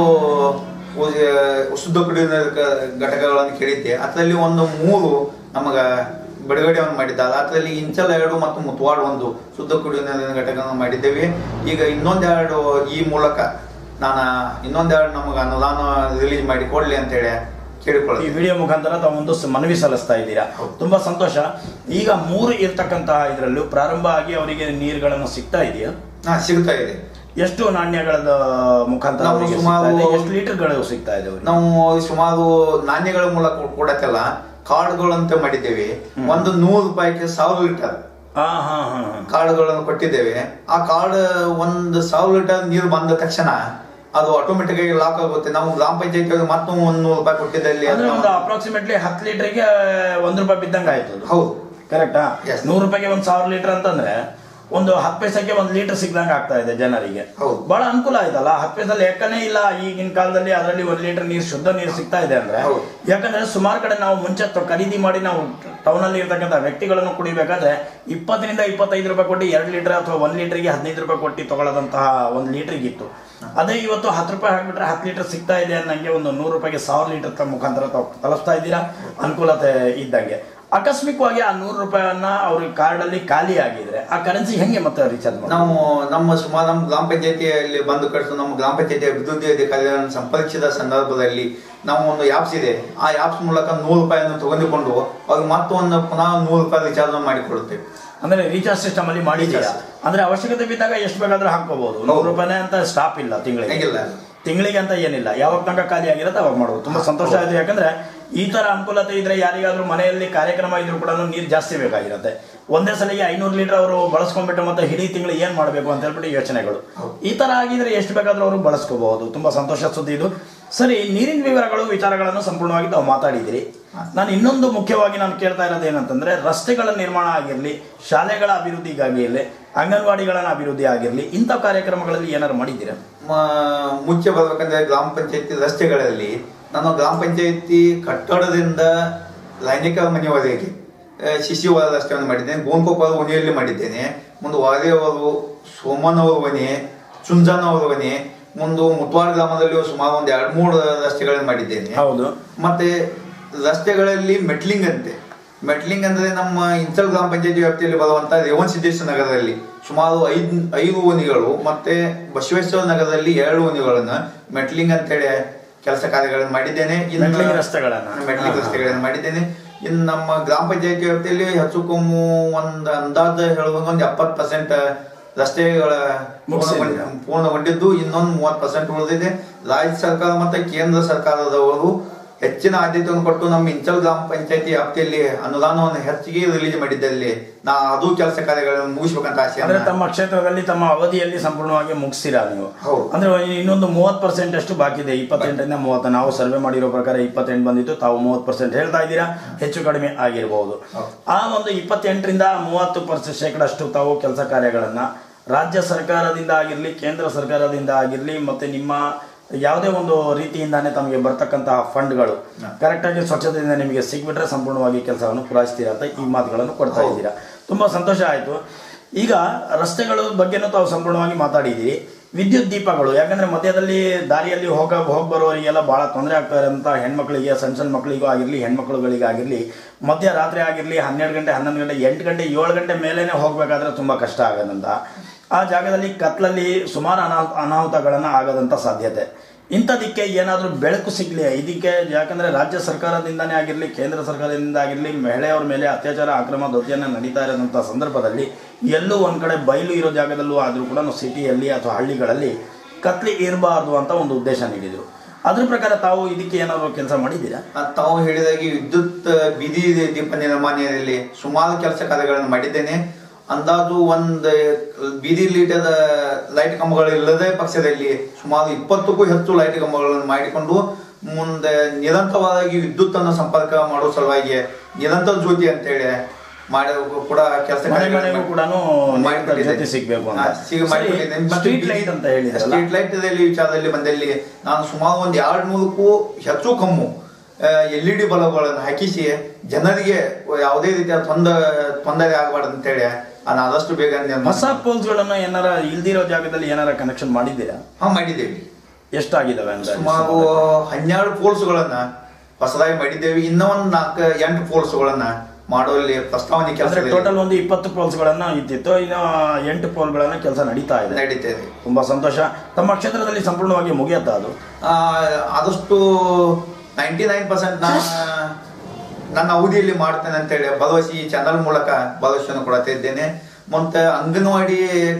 ಉ- ಶುದ್ಧ ಕುಡಿಯುವ ನೀರಿನ ಘ- ಘಟಕಗಳನ್ನು ಕೇಳಿದ್ದೆ ಅದರಲ್ಲಿ ಒಂದು ಮೂರು ನಮಗ ಬಿಡುಗಡೆಯನ್ನು ಮಾಡಿದ್ದಾರೆ ಅದರಲ್ಲಿ ಇಂಚಲ್ ಎರಡು ಮತ್ತು ಮುತ್ವಾಡ ಒಂದು ಶುದ್ಧ ಕುಡಿಯುವ ನೀರಿನ ಘಟಕವನ್ನು ಮಾಡಿದ್ದೇವೆ ಈಗ ಇನ್ನೊಂದೆರಡು ಈ ಮೂಲಕ ನಾನು ಇನ್ನೊಂದೆರಡು ನಮಗೆ ಅನುದಾನ ರಿಲೀಸ್ ಮಾಡಿ ಕೊಡ್ಲಿ ಅಂತೇಳಿ ಈ ಕೇಳಿಕೊಳ್ಳಿ ವಿಡಿಯೋ ಮುಖಾಂತರ ತಾವು ಒಂದು ಸ- ಮನವಿ ಸಲ್ಲಿಸ್ತಾ ಇದ್ದೀರಾ ತುಂಬಾ ಸಂತೋಷ ಈಗ ಮೂರು ಇರ್ತಕ್ಕಂತಹ ಇದರಲ್ಲೂ ಪ್ರಾರಂಭ ಆಗಿ ಅವರಿಗೆ ನೀರುಗಳನ್ನು ಸಿಗ್ತಾ ಇದೆಯಾ ಹಾ ಸಿಗ್ತಾ ಇದೆ ಎಷ್ಟು ನಾಣ್ಯಗಳ ಮುಖಾಂತರ ನಾವು ಅವರಿಗೆ ಸುಮಾರು- ಸಿಗ್ತಾ ಇದೆ? ಎಷ್ಟು ಲೀಟರ್ಗಳು ಸಿಗ್ತಾ ಇದೆ ಅವರಿಗೆ ನಾವು ಸುಮಾರು ನಾಣ್ಯಗಳ ಮೂಲಕ ಕೊಡಕ್ಕೆಲ್ಲ ಕಾರ್ಡ್ಗಳು ಅಂತ ಮಾಡಿದ್ದೇವೆ ಒಂದು ನೂರು ರೂಪಾಯಿಗೆ ಸಾವಿರ ಲೀಟರ್ ಹಾ ಹಾ ಹಾ ಹಾ. ಕಾರ್ಡ್ಗಳನ್ನು ಕೊಟ್ಟಿದ್ದೇವೆ ಆ ಕಾರ್ಡ್ ಒಂದು ಸಾವಿರ ಲೀಟರ್ ನೀರು ಬಂದ ತಕ್ಷಣ ಅದು ಆಟೋಮೆಟಿಕ್ ಆಗಿ ಲಾಕ್ ಆಗುತ್ತೆ ನಾವು ಗ್ರಾಮ ಪಂಚಾಯತ್ ಮತ್ತೆ ಒಂದು ನೂರು ರೂಪಾಯಿ ಕೊಟ್ಟಿದ್ದಲ್ಲಿ ಅಂದ್ರೆ ಅದನ್ನ- ಒಂದು ಅಪ್ರಾಕ್ಸಿಮೇಟ್ಲಿ ಹತ್ತು ಲೀಟರ್ಗೆ ಒಂದ್ ರೂಪಾಯಿ ಬಿದ್ದಂಗ ಆಯ್ತು ಅದು. ಹೌದು ಕರೆಕ್ಟಾ Yes. ನೂರು ರೂಪಾಯಿಗೆ ಒಂದ್ ಸಾವಿರ ಲೀಟರ್ ಅಂತಂದ್ರೆ ಒಂದು ಹತ್ತು ಪೈಸಕ್ಕೆ ಒಂದ್ ಲೀಟರ್ ಸಿಗ್ದಂಗ ಆಗ್ತಾ ಇದೆ ಜನರಿಗೆ ಹೌದು. ಬಹಳ ಅನುಕೂಲ ಆಯ್ತಲ್ಲ ಹತ್ತು ಪೈಸೆ ಲೆಕ್ಕನೇ ಇಲ್ಲ ಈಗಿನ ಕಾಲದಲ್ಲಿ ಅದರಲ್ಲಿ ಒಂದ್ ಲೀಟರ್ ನೀರು ಶುದ್ಧ ನೀರು ಸಿಗ್ತಾ ಇದೆ ಅಂದ್ರೆ ಹೌದು. ಯಾಕಂದ್ರೆ ಸುಮಾರು ಕಡೆ ನಾವು ಮುಂಚೆ ತ- ಖರೀದಿ ಮಾಡಿ ನಾವು ಟೌನ್ ಅಲ್ಲಿ ಇರ್ತಕ್ಕಂಥ ವ್ಯಕ್ತಿಗಳನ್ನು ಕುಡಿಬೇಕಾದ್ರೆ ಇಪ್ಪತ್ತರಿಂದ ಇಪ್ಪತ್ತೈದು ರೂಪಾಯಿ ಕೊಟ್ಟು ಎರಡು ಲೀಟರ್ ಅಥವಾ ಒಂದ್ ಲೀಟರ್ಗೆ ಹದಿನೈದು ರೂಪಾಯಿ ಕೊಟ್ಟು ತಗೊಳ್ಳೋದಂತಹ ಒಂದು ಲೀಟರ್ಗೆ ಇತ್ತು ಅದೇ ಇವತ್ತು ಹತ್ತು ರೂಪಾಯಿ ಹಾಕ್ಬಿಟ್ರೆ ಹತ್ತು ಲೀಟರ್ ಸಿಗ್ತಾ ಇದೆ ಅನ್ನಂಗೆ ಒಂದು ನೂರು ರೂಪಾಯಿಗೆ ಸಾವಿರ ಲೀಟರ್ ತ- ಮುಖಾಂತರ ತಾವು ತಲುಪಿಸ್ತಾ ಇದ್ದೀರಾ ಅನುಕೂಲತೆ ಇದ್ದಂಗೆ ಆಕಸ್ಮಿಕವಾಗಿ ಆ ನೂರು ರೂಪಾಯಿಯನ್ನ ಅವ್ರ ಕಾರ್ಡ್ ಅಲ್ಲಿ ಖಾಲಿ ಆಗಿದ್ರೆ ಆ ಕರೆನ್ಸಿ ಹೆಂಗೆ ಮತ್ತೆ ರೀಚಾರ್ಜ್ ಮಾಡಿ ನಾವು ನಮ್ಮ ಸುಮಾರು ನಮ್ಮ ಗ್ರಾಮ ಪಂಚಾಯತಿಯಲ್ಲಿ ಬಂದು ಕಳಿಸು ನಮ್ಮ ಗ್ರಾಮ ಪಂಚಾಯತಿ ಅಭಿವೃದ್ಧಿ ಅಧಿಕಾರಿಗಳನ್ನು ಸಂಪರ್ಕಿಸಿದ ಸಂದರ್ಭದಲ್ಲಿ ನಾವು ಒಂದು ಆ್ಯಪ್ಸ್ ಇದೆ ಆ ಆ್ಯಪ್ಸ್ ಮೂಲಕ ನೂರು ರೂಪಾಯಿಯನ್ನು ತೆಗೆದುಕೊಂಡು ಅವ್ರಿಗೆ ಮತ್ತೊಂದು ಪುನಃ ನೂರು ರೂಪಾಯಿ ರಿಚಾರ್ಜ್ ಮಾಡಿಕೊಡುತ್ತೇವೆ ಅಂದ್ರೆ ರೀಚಾರ್ಜ್ ಸಿಸ್ಟಮ್ ಅಲ್ಲಿ ಮಾಡಿದೀರಾ Recharge. ಅಂದ್ರೆ ಅವಶ್ಯಕತೆ ಬಿದ್ದಾಗ ಎಷ್ಟು ಬೇಕಾದ್ರೂ ಹಾಕೋಬಹುದು ನೂರು ಹೌದು. ರೂಪಾಯಿನೇ ಅಂತ ಸ್ಟಾಪ್ ಇಲ್ಲ ತಿಂಗಳಿಗೆ ಹೇಗಿಲ್ಲ ತಿಂಗಳಿಗೆ ಅಂತ ಏನಿಲ್ಲ ಯಾವಾಗ ತನಕ ಖಾಲಿ ಆಗಿರುತ್ತೆ ಅವಾಗ ಮಾಡ್ಬೋದು ತುಂಬಾ ಸಂತೋಷ ಆಯ್ತು ಯಾಕಂದ್ರೆ ಈ ತರ ಅನುಕೂಲತೆ ಇದ್ರೆ ಯಾರಿಗಾದ್ರೂ ಮನೆಯಲ್ಲಿ ಕಾರ್ಯಕ್ರಮ ಇದ್ರೂ ಕೂಡ ನೀರು ಜಾಸ್ತಿ ಬೇಕಾಗಿರುತ್ತೆ ಒಂದೇ ಸಲಿಗೆ ಐನೂರು ಲೀಟರ್ ಅವರು ಬಳಸ್ಕೊಂಡ್ಬಿಟ್ಟು ಮತ್ತೆ ಇಡೀ ತಿಂಗಳು ಏನ್ ಮಾಡಬೇಕು ಅಂತ ಹೇಳ್ಬಿಟ್ಟು ಯೋಚನೆಗಳು ಹೌದು. ಈ ತರ ಆಗಿದ್ರೆ ಎಷ್ಟು ಬೇಕಾದ್ರೂ ಅವರು ಬಳಸ್ಕೋಬಹುದು ತುಂಬಾ ಸಂತೋಷ ಸುದ್ದಿ ಇದು ಸರಿ ನೀರಿನ ವಿವರಗಳು ವಿಚಾರಗಳನ್ನು ಸಂಪೂರ್ಣವಾಗಿ ತಾವು ಮಾತಾಡಿದಿರಿ ನಾನು ಇನ್ನೊಂದು ಮುಖ್ಯವಾಗಿ ನಾನು ಕೇಳ್ತಾ ಇರೋದು ಏನಂತಂದ್ರೆ ರಸ್ತೆಗಳ ನಿರ್ಮಾಣ ಆಗಿರಲಿ ಶಾಲೆಗಳ ಅಭಿವೃದ್ಧಿಗಾಗಿರಲಿ ಅಂಗನವಾಡಿಗಳ ಅಭಿವೃದ್ಧಿ ಆಗಿರಲಿ ಇಂಥ ಕಾರ್ಯಕ್ರಮಗಳಲ್ಲಿ ಏನಾದ್ರು ಮಾಡಿದ್ದೀರಾ ಮ- ಮುಖ್ಯ ಬರ್ಬೇಕಂದ್ರೆ ಗ್ರಾಮ ಪಂಚಾಯತಿ ರಸ್ತೆಗಳಲ್ಲಿ ನಾನು ಗ್ರಾಮ ಪಂಚಾಯತಿ ಕಟ್ಟಡದಿಂದ ಲೈಂಗಿಕ ಮನೆಯವರೆಗೆ ಶಿಶಿವಾದ ರಸ್ತೆಯನ್ನು ಮಾಡಿದ್ದೇನೆ ಗೋನ್ಕೊಪ್ಪರ ಓಣಿಯಲ್ಲಿ ಮಾಡಿದ್ದೇನೆ ಮುಂದೆ ವಾರೆಯವರು ಸೋಮನವರ ಮನೆ ಚುಂಜನವರ ಮನೆ ಮುಂದೆ ಮುತ್ವಾಡ ಗ್ರಾಮದಲ್ಲಿ ಸುಮಾರು ಒಂದು ಎರಡು ಮೂರು ರಸ್ತೆಗಳನ್ನು ಮಾಡಿದ್ದೇನೆ ಹೌದು ಮತ್ತೆ ರಸ್ತೆಗಳಲ್ಲಿ ಮೆಟ್ಲಿಂಗ್ ಅಂತೆ ಮೆಟ್ಲಿಂಗ್ ಅಂದ್ರೆ ನಮ್ಮ ಇಂಚಲ್ ಗ್ರಾಮ ಪಂಚಾಯತಿ ವ್ಯಾಪ್ತಿಯಲ್ಲಿ ಬರುವಂತ ರೇವಣ್ ಸಿದ್ದೇಶ್ವರ ನಗರದಲ್ಲಿ ಸುಮಾರು ಐದ್ ಐದು ಓಣಿಗಳು ಮತ್ತೆ ಬಸವೇಶ್ವರ ನಗರದಲ್ಲಿ ಎರಡು ಓಣಿಗಳನ್ನ ಮೆಟ್ಲಿಂಗ್ ಅಂತೇಳಿ ಕೆಲಸ ಕಾರ್ಯಗಳನ್ನು ಮಾಡಿದ್ದೇನೆ ಇನ್ನು- ಮೆಟ್ಲಿಂಗ್ ರಸ್ತೆಗಳನ್ನ. ಮೆಟ್ಲಿಂಗ್ ಹಾ, ಹಾ. ರಸ್ತೆಗಳನ್ನು ಮಾಡಿದ್ದೇನೆ ಇನ್ನು ನಮ್ಮ ಗ್ರಾಮ ಪಂಚಾಯತಿ ವ್ಯಾಪ್ತಿಯಲ್ಲಿ ಹೆಚ್ಚು ಕಮ್ಮಿ ಒಂದು ಅಂದಾಜು ಹೇಳುವಾಗ ಒಂದು ಎಪ್ಪತ್ತು ಪರ್ಸೆಂಟ್ ರಸ್ತೆಗಳ ಮುಗ್ಸಿದೆ. ಪೂರ್ಣಗೊಂಡ- ಪೂರ್ಣಗೊಂಡಿದ್ದು ಇನ್ನೊಂದು ಮೂವತ್ತು ಪರ್ಸೆಂಟ್ ಉಳಿದಿದೆ ರಾಜ್ಯ ಸರ್ಕಾರ ಮತ್ತು ಕೇಂದ್ರ ಸರ್ಕಾರದವರು ಹೆಚ್ಚಿನ ಆದ್ಯತೆಯನ್ನು ಕೊಟ್ಟು ನಮ್ಮ ಇಂಚಲ್ ಗ್ರಾಮ ಪಂಚಾಯತಿ ವ್ಯಾಪ್ತಿಯಲ್ಲಿ ಅನುದಾನವನ್ನು ಹೆಚ್ಚಿಗೆ ರಿಲೀಸ್ ಮಾಡಿದ್ದಲ್ಲಿ ನಾ ಅದು ಕೆಲಸ ಕಾರ್ಯಗಳನ್ನು ಮುಗಿಸ್ಬೇಕಂತ ಆಸೆ ಅಂದ್ರೆ ತಮ್ಮ ಕ್ಷೇತ್ರದಲ್ಲಿ ತಮ್ಮ ಅವಧಿಯಲ್ಲಿ ಸಂಪೂರ್ಣವಾಗಿ ಮುಗಿಸ್ತೀರಾ ನೀವು ಹೌದು. ಅಂದ್ರೆ ಇನ್ನೊಂದು ಮೂವತ್ ಪರ್ಸೆಂಟ್ ಅಷ್ಟು ಬಾಕಿ ಇದೆ ಇಪ್ಪತ್ತೆಂಟರಿಂದ ಮೂವತ್ತು ನಾವು ಸರ್ವೆ ಮಾಡಿರೋ ಪ್ರಕಾರ ಇಪ್ಪತ್ತೆಂಟು ಬಂದಿತ್ತು ತಾವು ಮೂವತ್ತು ಪರ್ಸೆಂಟ್ ಹೇಳ್ತಾ ಇದ್ದೀರಾ ಹೆಚ್ಚು ಕಡಿಮೆ ಆಗಿರಬಹುದು ಹೌದು. ಆ ಒಂದು ಇಪ್ಪತ್ತೆಂಟರಿಂದ ಮೂವತ್ತು ಪರ್ಸೆಂಟ್ ಶೇಕಡಷ್ಟು ತಾವು ಕೆಲಸ ಕಾರ್ಯಗಳನ್ನ ರಾಜ್ಯ ಸರ್ಕಾರದಿಂದ ಆಗಿರ್ಲಿ ಕೇಂದ್ರ ಸರ್ಕಾರದಿಂದ ಆಗಿರ್ಲಿ ಮತ್ತೆ ನಿಮ್ಮ ಯಾವುದೇ ಒಂದು ರೀತಿಯಿಂದಾನೇ ತಮಗೆ ಬರ್ತಕ್ಕಂತಹ ಫಂಡ್ಗಳು ಕರೆಕ್ಟಾಗಿ ಸ್ವಚ್ಛತೆಯಿಂದ ನಿಮಗೆ ಸಿಗ್ಬಿಟ್ರೆ ಸಂಪೂರ್ಣವಾಗಿ ಕೆಲಸವನ್ನು ಪೂರೈಸ್ತೀರಾ ಅಂತ ಈ ಮಾತುಗಳನ್ನು ಕೊಡ್ತಾ ಹೌದು. ಇದ್ದೀರಾ ತುಂಬಾ ಸಂತೋಷ ಆಯ್ತು ಈಗ ರಸ್ತೆಗಳ ಬಗ್ಗೆನೂ ತಾವು ಸಂಪೂರ್ಣವಾಗಿ ಮಾತಾಡಿದ್ದೀರಿ ವಿದ್ಯುತ್ ದೀಪಗಳು ಯಾಕಂದ್ರೆ ಮಧ್ಯದಲ್ಲಿ ದಾರಿಯಲ್ಲಿ ಹೋಗ ಹೋಗಿ ಬರೋರಿಗೆಲ್ಲ ಬಹಳ ತೊಂದರೆ ಆಗ್ತಾ ಇರೋಂಥ ಹೆಣ್ಮಕ್ಳಿಗೆ ಸಣ್ಣ ಸಣ್ಣ ಮಕ್ಕಳಿಗೂ ಆಗಿರಲಿ ಹೆಣ್ಮಕ್ಳುಗಳಿಗಾಗಿರಲಿ ಮಧ್ಯರಾತ್ರಿ ಆಗಿರಲಿ ಹನ್ನೆರಡು ಗಂಟೆ ಹನ್ನೊಂದು ಗಂಟೆ ಎಂಟು ಗಂಟೆ ಏಳು ಗಂಟೆ ಮೇಲೇನೆ ಹೋಗಬೇಕಾದ್ರೆ ತುಂಬ ಕಷ್ಟ ಆಗೋದಂತ ಆ ಜಾಗದಲ್ಲಿ ಕತ್ಲಲ್ಲಿ ಸುಮಾರು ಅನಾ ಅನಾಹುತಗಳನ್ನು ಆಗೋದಂಥ ಸಾಧ್ಯತೆ ಇಂಥದಕ್ಕೆ ಏನಾದರೂ ಬೆಳಕು ಸಿಗಲಿ ಇದಕ್ಕೆ ಯಾಕಂದರೆ ರಾಜ್ಯ ಸರ್ಕಾರದಿಂದನೇ ಆಗಿರಲಿ ಕೇಂದ್ರ ಸರ್ಕಾರದಿಂದ ಆಗಿರಲಿ ಮಹಿಳೆಯರ ಮೇಲೆ ಅತ್ಯಾಚಾರ ಅಕ್ರಮ ದೌರ್ಜನ್ಯ ನಡೀತಾ ಇರೋದಂಥ ಸಂದರ್ಭದಲ್ಲಿ ಎಲ್ಲೂ ಒಂದು ಕಡೆ ಬಯಲು ಇರೋ ಜಾಗದಲ್ಲೂ ಆದರೂ ಕೂಡ ಸಿಟಿಯಲ್ಲಿ ಅಥವಾ ಹಳ್ಳಿಗಳಲ್ಲಿ ಕತ್ಲಿ ಇರಬಾರ್ದು ಅಂತ ಒಂದು ಉದ್ದೇಶ ನೀಡಿದರು ಅದ್ರ ಪ್ರಕಾರ ತಾವು ಇದಕ್ಕೆ ಏನಾದರೂ ಕೆಲಸ ಮಾಡಿದ್ದೀರಾ ಆ, ತಾವು ಹೇಳಿದಾಗೆ ವಿದ್ಯುತ್ ಬೀದಿ ದೀಪ ನಿರ್ಮಾಣದಲ್ಲಿ ಸುಮಾರು ಕೆಲಸ ಕಾರ್ಯಗಳನ್ನು ಮಾಡಿದ್ದೇನೆ ಅಂದಾಜು ಒಂದು ಬೀದಿ ಲೀಟದ ಲೈಟ್ ಕಂಬಗಳು ಇಲ್ಲದೆ ಪಕ್ಷದಲ್ಲಿ ಸುಮಾರು ಇಪ್ಪತ್ತಕ್ಕೂ ಹೆಚ್ಚು ಲೈಟ್ ಕಂಬಗಳನ್ನು ಮಾಡಿಕೊಂಡು ಮುಂದೆ ನಿರಂತರವಾಗಿ ವಿದ್ಯುತ್ ಅನ್ನು ಸಂಪರ್ಕ ಮಾಡೋ ಸಲುವಾಗಿ ನಿರಂತರ ಜ್ಯೋತಿ ಅಂತೇಳಿ ಮಾಡಿ ಕೂಡ ಕೆಲಸ ಮನೆ ಮನೆಗೂ ಕೂಡ ಜೊತೆ ಸಿಗ್ಬೇಕು ಅಂತ ಸ್ಟ್ರೀಟ್ ಲೈಟ್ ಅಂತ ಹೇಳಿದ್ರಲ್ಲ ಸ್ಟ್ರೀಟ್ ಲೈಟ್ ವಿಚಾರದಲ್ಲಿ ಬಂದಲ್ಲಿ ನಾನು ಸುಮಾರು ಒಂದು ಎರಡು ನೂರಕ್ಕೂ ಹೆಚ್ಚು ಕಮ್ಮು ಎಲ್ ಇ ಡಿ ಬಲ್ಬ್ಗಳನ್ನು ಹಾಕಿಸಿ ಜನರಿಗೆ ಯಾವುದೇ ರೀತಿಯ ತೊಂದರೆ ತೊಂದರೆ ಆಗಬಾರ್ದು ಅಂತೇಳಿ ನಾನು ಆದಷ್ಟು ಬೇಗ ನಿರ್ಮಾಣ- ಹೊಸ ಪೋಲ್ಸ್ಗಳನ್ನು ಏನಾರ ಇಲ್ದಿರೋ ಜಾಗದಲ್ಲಿ ಏನಾರ ಕನೆಕ್ಷನ್ ಮಾಡಿದ್ದೀರಾ ಹಾ ಮಾಡಿದ್ದೇವೆ ಎಷ್ಟಾಗಿದ್ದಾವೆ ಅಂತ ಸುಮಾರು ಹನ್ನೆರಡು ಪೋಲ್ಸ್ಗಳನ್ನ ಹೊಸದಾಗಿ ಮಾಡಿದ್ದೇವೆ ಇನ್ನೂ ಒಂದು ನಾಲ್ಕು ಎಂಟು ಪೋಲ್ಸ್ಗಳನ್ನ ಮಾಡುವಲ್ಲಿ ಪ್ರಸ್ತಾವನೆ ಕೆಲಸ ಅಂದ್ರೆ ಟೋಟಲ್ ಒಂದು ಇಪ್ಪತ್ತು ಪೋಲ್ಸ್ಗಳನ್ನ ಇದ್ದಿತ್ತು ಇನ್ನು ಎಂಟು ಪೋಲ್ಗಳನ್ನ ಕೆಲಸ ನಡೀತಾ ಇದೆ ನಡೀತೇವೆ ತುಂಬಾ ಸಂತೋಷ ತಮ್ಮ ಕ್ಷೇತ್ರದಲ್ಲಿ ಸಂಪೂರ್ಣವಾಗಿ ಮುಗಿಯತ್ತಾ ಅದು ಆ, ಆದಷ್ಟು ನೈಂಟಿ ನೈನ್ ಪರ್ಸೆಂಟ್ ನಾನು ನನ್ನ ಅವಧಿಯಲ್ಲಿ ಮಾಡ್ತೇನೆ ಅಂತೇಳಿ ಭರವಸೆ ಈ ಚಾನಲ್ ಮೂಲಕ ಭರವಸೆಯನ್ನು ಕೊಡ್ತಾ ಇದ್ದೇನೆ ಮತ್ತೆ ಅಂಗನವಾಡಿ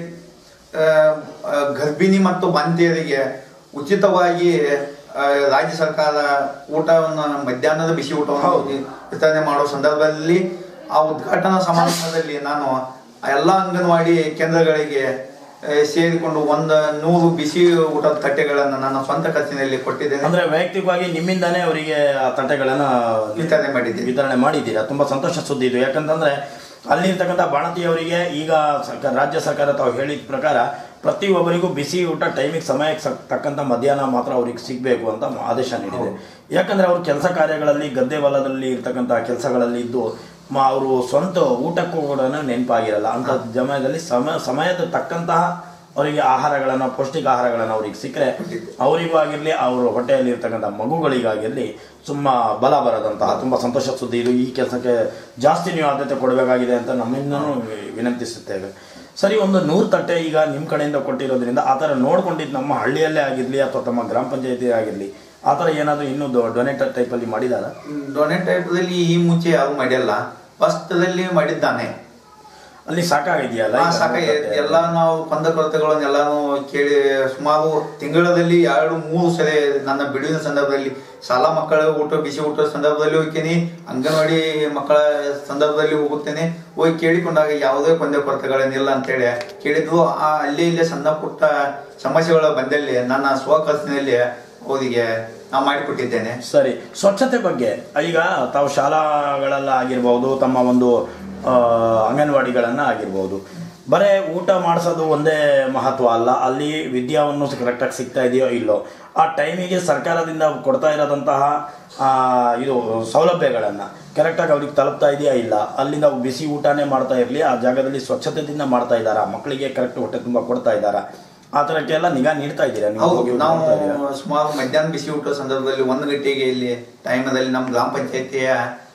ಆ, ಆ, ಗರ್ಭಿಣಿ ಮತ್ತು ಬಾಂತಿಯರಿಗೆ ಉಚಿತವಾಗಿ ಆ, ರಾಜ್ಯ ಸರ್ಕಾರ ಊಟವನ್ನು ಮಧ್ಯಾಹ್ನದ ಬಿಸಿ ಊಟವನ್ನು ವಿತರಣೆ ಮಾಡುವ ಸಂದರ್ಭದಲ್ಲಿ ಆ ಉದ್ಘಾಟನಾ ಸಮಾರಂಭದಲ್ಲಿ ನಾನು ಆ ಎಲ್ಲ ಅಂಗನವಾಡಿ ಕೇಂದ್ರಗಳಿಗೆ ಆ, ಸೇರಿಕೊಂಡು ಒಂದು ನೂರು ಬಿಸಿ ಊಟದ ತಟ್ಟೆಗಳನ್ನು ನನ್ನ ಸ್ವಂತ ಖರ್ಚಿನಲ್ಲಿ ಕೊಟ್ಟಿದ್ದೇನೆ ಅಂದ್ರೆ ವೈಯಕ್ತಿಕವಾಗಿ ನಿಮ್ಮಿಂದಾನೇ ಅವರಿಗೆ ಆ ತಟ್ಟೆಗಳನ್ನ ವಿತರಣೆ ಮಾಡಿದ್ದೀನಿ ವಿತರಣೆ ಮಾಡಿದ್ದೀರಾ ತುಂಬಾ ಸಂತೋಷ ಸುದ್ದಿ ಇದು ಯಾಕಂತಂದ್ರೆ ಅಲ್ಲಿರ್ತಕ್ಕಂಥ ಬಾಣತಿಯವರಿಗೆ ಈಗ ಸರ್ಕಾರ ರಾಜ್ಯ ಸರ್ಕಾರ ತಾವು ಹೇಳಿದ ಪ್ರಕಾರ ಪ್ರತಿಯೊಬ್ಬರಿಗೂ ಬಿಸಿ ಊಟ ಟೈಮಿಗೆ ಸಮಯಕ್ಕೆ ಸಕ್- ತಕ್ಕಂಥ ಮಧ್ಯಾಹ್ನ ಮಾತ್ರ ಅವ್ರಿಗೆ ಸಿಗಬೇಕು ಅಂತ ಆದೇಶ ನೀಡಿದೆ ಯಾಕಂದ್ರೆ ಅವ್ರ ಕೆಲಸ ಕಾರ್ಯಗಳಲ್ಲಿ ಗದ್ದೆ ಹೊಲದಲ್ಲಿ ಇರ್ತಕ್ಕಂಥ ಕೆಲಸಗಳಲ್ಲಿ ಇದ್ದು ಮ- ಅವರು ಸ್ವಂತ ಊಟಕ್ಕೂ ಕೂಡ ನೆನಪಾಗಿರಲ್ಲ ಅಂತ ಸಮಯದಲ್ಲಿ ಸಮಯ ಸಮಯದ ತಕ್ಕಂತಹ ಅವರಿಗೆ ಆಹಾರಗಳನ್ನು ಪೌಷ್ಟಿಕ ಆಹಾರಗಳನ್ನು ಅವ್ರಿಗೆ ಸಿಕ್ಕರೆ ಅವರಿಗೂ ಆಗಿರಲಿ ಅವ್ರ ಹೊಟ್ಟೆಯಲ್ಲಿ ಇರ್ತಕ್ಕಂಥ ಮಗುಗಳಿಗಾಗಿರಲಿ ತುಂಬ ಬಲ ಬರದಂತಹ ತುಂಬ ಸಂತೋಷ ಸುದ್ದಿ ಇದು ಈ ಕೆಲಸಕ್ಕೆ ಜಾಸ್ತಿ ನೀವು ಆದ್ಯತೆ ಕೊಡಬೇಕಾಗಿದೆ ಅಂತ ನಮ್ಮಿಂದನೂ ವಿನಂತಿಸುತ್ತೇವೆ ಸರಿ ಒಂದು ನೂರು ತಟ್ಟೆ ಈಗ ನಿಮ್ಮ ಕಡೆಯಿಂದ ಕೊಟ್ಟಿರೋದ್ರಿಂದ ಆ ಥರ ನೋಡ್ಕೊಂಡಿದ್ದು ನಮ್ಮ ಹಳ್ಳಿಯಲ್ಲೇ ಆಗಿರಲಿ ಅಥವಾ ತಮ್ಮ ಗ್ರಾಮ ಪಂಚಾಯತಿ ಆಗಿರಲಿ ಆ ಥರ ಏನಾದರೂ ಇನ್ನೂ ಡೊನೇಟರ್ ಟೈಪಲ್ಲಿ ಮಾಡಿದಾರ ಡೊನೇಟ್ ಟೈಪ್ದಲ್ಲಿ ಈ ಮುಂಚೆ ಯಾರು ಮಾಡಿಲ್ಲ ಫಸ್ಟ್ದಲ್ಲಿ ಮಾಡಿದ್ದಾನೆ ಅಲ್ಲಿ ಸಾಕಾಗಿದೆಯಲ್ಲ ಆ ಸಾಕ ಎಲ್ಲ ನಾವು ಕೊಂದ ಕೊರತೆಗಳನ್ನೆಲ್ಲಾನು ಕೇಳಿ ಸುಮಾರು ತಿಂಗಳಲ್ಲಿ ಎರಡು ಮೂರು ಸರಿ ನನ್ನ ಬಿಡುವಿನ ಸಂದರ್ಭದಲ್ಲಿ ಶಾಲಾ ಮಕ್ಕಳ ಊಟ ಬಿಸಿ ಊಟದ ಸಂದರ್ಭದಲ್ಲಿ ಹೋಗ್ತೀನಿ ಅಂಗನವಾಡಿ ಮಕ್ಕಳ ಸಂದರ್ಭದಲ್ಲಿ ಹೋಗುತ್ತೇನೆ ಹೋಗಿ ಕೇಳಿಕೊಂಡಾಗ ಯಾವುದೇ ಕೊಂದ ಕೊರತೆಗಳೇನಿಲ್ಲ ಅಂತೇಳಿ ಕೇಳಿದ್ರು ಆ ಅಲ್ಲೇ ಇಲ್ಲೇ ಸಣ್ಣ ಪುಟ್ಟ ಸಮಸ್ಯೆಗಳು ಬಂದಲ್ಲಿ ನನ್ನ ಸ್ವಖರ್ಚಿನಲ್ಲಿ ಅವರಿಗೆ ನಾ ಮಾಡಿಕೊಟ್ಟಿದ್ದೇನೆ ಸರಿ ಸ್ವಚ್ಛತೆ ಬಗ್ಗೆ ಈಗ ತಾವು ಶಾಲಾಗಳೆಲ್ಲ ಆಗಿರ್ಬೋದು ತಮ್ಮ ಒಂದು ಆ, ಅಂಗನವಾಡಿಗಳನ್ನ ಆಗಿರ್ಬೋದು ಬರೇ ಊಟ ಮಾಡಿಸೋದು ಒಂದೇ ಮಹತ್ವ ಅಲ್ಲ ಅಲ್ಲಿ ವಿದ್ಯಾವನ್ನು ಕರೆಕ್ಟಾಗಿ ಸಿಗ್ತಾ ಇದೆಯೋ ಇಲ್ಲೋ ಆ ಟೈಮಿಗೆ ಸರ್ಕಾರದಿಂದ ಕೊಡ್ತಾ ಇರೋದಂತಹ ಆ, ಇದು ಸೌಲಭ್ಯಗಳನ್ನು ಕರೆಕ್ಟಾಗಿ ಅವ್ರಿಗೆ ತಲುಪ್ತಾ ಇದೆಯಾ ಇಲ್ಲ ಅಲ್ಲಿಂದ ಬಿಸಿ ಊಟನೇ ಮಾಡ್ತಾ ಇರಲಿ ಆ ಜಾಗದಲ್ಲಿ ಸ್ವಚ್ಛತೆಯಿಂದ ಮಾಡ್ತಾ ಇದ್ದಾರಾ ಮಕ್ಕಳಿಗೆ ಕರೆಕ್ಟ್ ಹೊಟ್ಟೆ ತುಂಬ ಕೊಡ್ತಾ ಇದ್ದಾರಾ ಆ ಥರಕ್ಕೆಲ್ಲ ನಿಗಾ ನೀಡ್ತಾ ಇದ್ದೀರಾ ನೀವು ಹೌದು ಹೋಗಿ ನಾವು ನೋಡ್ತಾ ಇದ್ದೀರಾ? ಸುಮಾರು ಮಧ್ಯಾಹ್ನ ಬಿಸಿ ಊಟ ಸಂದರ್ಭದಲ್ಲಿ ಒಂದು ಗಂಟೆಗೆ ಇಲ್ಲಿ ಟೈಮದಲ್ಲಿ ನಮ್ಮ ಗ್ರಾಮ ಪಂಚಾಯತಿಯ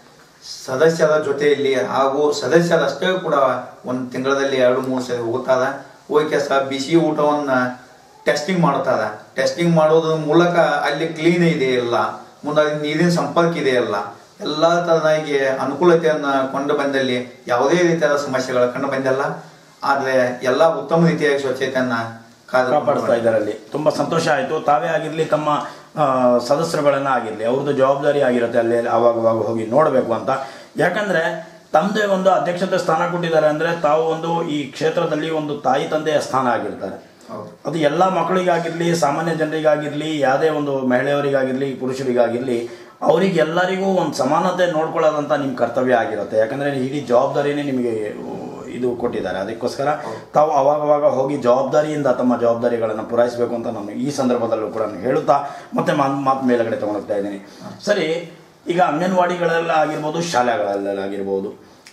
ಸದಸ್ಯರ ಜೊತೆಯಲ್ಲಿ ಹಾಗೂ ಸದಸ್ಯರಷ್ಟೇ ಕೂಡ ಒಂದು ತಿಂಗಳಲ್ಲಿ ಎರಡು ಮೂರು ಸರಿ ಹೋಗ್ತಾರ ಹೋಗಿ ಸಹ ಬಿಸಿ ಊಟವನ್ನ ಟೆಸ್ಟಿಂಗ್ ಮಾಡ್ತಾರ ಟೆಸ್ಟಿಂಗ್ ಮಾಡೋದ್ರ ಮೂಲಕ ಅಲ್ಲಿ ಕ್ಲೀನ್ ಇದೆ ಇಲ್ಲ ಮುಂದೆ ಅಲ್ಲಿ ನೀರಿನ ಸಂಪರ್ಕ ಇದೆ ಇಲ್ಲ ಎಲ್ಲ ತರನಾಗಿ ಅನುಕೂಲತೆಯನ್ನ ಕೊಂಡು ಬಂದಲ್ಲಿ ಯಾವುದೇ ರೀತಿಯಾದ ಸಮಸ್ಯೆಗಳು ಕಂಡು ಬಂದಿಲ್ಲ ಆದ್ರೆ ಎಲ್ಲ ಉತ್ತಮ ರೀತಿಯಾಗಿ ಸ್ವಚ್ಛತೆಯನ್ನ ಕಾದು ಕಾಪಾಡ್ತಾ ಇದ್ದಾರೆ ಅಲ್ಲಿ ತುಂಬಾ ಸಂತೋಷ ಆಯಿತು ತಾವೇ ಆಗಿರಲಿ ತಮ್ಮ ಆ, ಸದಸ್ಯರುಗಳನ್ನ ಆಗಿರಲಿ ಅವ್ರದ್ದು ಜವಾಬ್ದಾರಿ ಆಗಿರುತ್ತೆ ಅಲ್ಲಿ ಅವಾಗ ಅವಾಗ ಹೋಗಿ ನೋಡಬೇಕು ಅಂತ ಯಾಕಂದ್ರೆ ತಮ್ಮದೇ ಒಂದು ಅಧ್ಯಕ್ಷತೆ ಸ್ಥಾನ ಕೊಟ್ಟಿದ್ದಾರೆ ಅಂದ್ರೆ ತಾವು ಒಂದು ಈ ಕ್ಷೇತ್ರದಲ್ಲಿ ಒಂದು ತಾಯಿ ತಂದೆಯ ಸ್ಥಾನ ಆಗಿರ್ತಾರೆ ಹೌದು ಅದು ಎಲ್ಲ ಮಕ್ಕಳಿಗಾಗಿರ್ಲಿ ಸಾಮಾನ್ಯ ಜನರಿಗಾಗಿರ್ಲಿ ಯಾವುದೇ ಒಂದು ಮಹಿಳೆಯರಿಗಾಗಿರ್ಲಿ ಪುರುಷರಿಗಾಗಿರ್ಲಿ ಅವ್ರಿಗೆ ಎಲ್ಲರಿಗೂ ಒಂದು ಸಮಾನತೆ ನೋಡ್ಕೊಳ್ಳೋದಂತ ನಿಮ್ಮ ಕರ್ತವ್ಯ ಆಗಿರುತ್ತೆ ಯಾಕಂದ್ರೆ ಇಡೀ ಜವಾಬ್ದಾರಿನೇ ನಿಮಗೆ ಇದು ಕೊಟ್ಟಿದ್ದಾರೆ ಅದಕ್ಕೋಸ್ಕರ ತಾವು ಅವಾಗ ಅವಾಗ ಹೋಗಿ ಜವಾಬ್ದಾರಿಯಿಂದ ತಮ್ಮ ಜವಾಬ್ದಾರಿಗಳನ್ನು ಪೂರೈಸಬೇಕು ಅಂತ ನಾನು ಈ ಸಂದರ್ಭದಲ್ಲೂ ಕೂಡ ನಾನು ಹೇಳುತ್ತಾ ಮತ್ತೆ ಮಾತು ಮಾತು ಮೇಲುಗಡೆ ತಗೊಂಡೋಗ್ತಾ ಇದ್ದೀನಿ ಸರಿ ಈಗ ಅಂಗನವಾಡಿಗಳೆಲ್ಲ ಆಗಿರ್ಬೋದು ಶಾಲೆಗಳೆಲ್ಲ ಆಗಿರ್ಬೋದು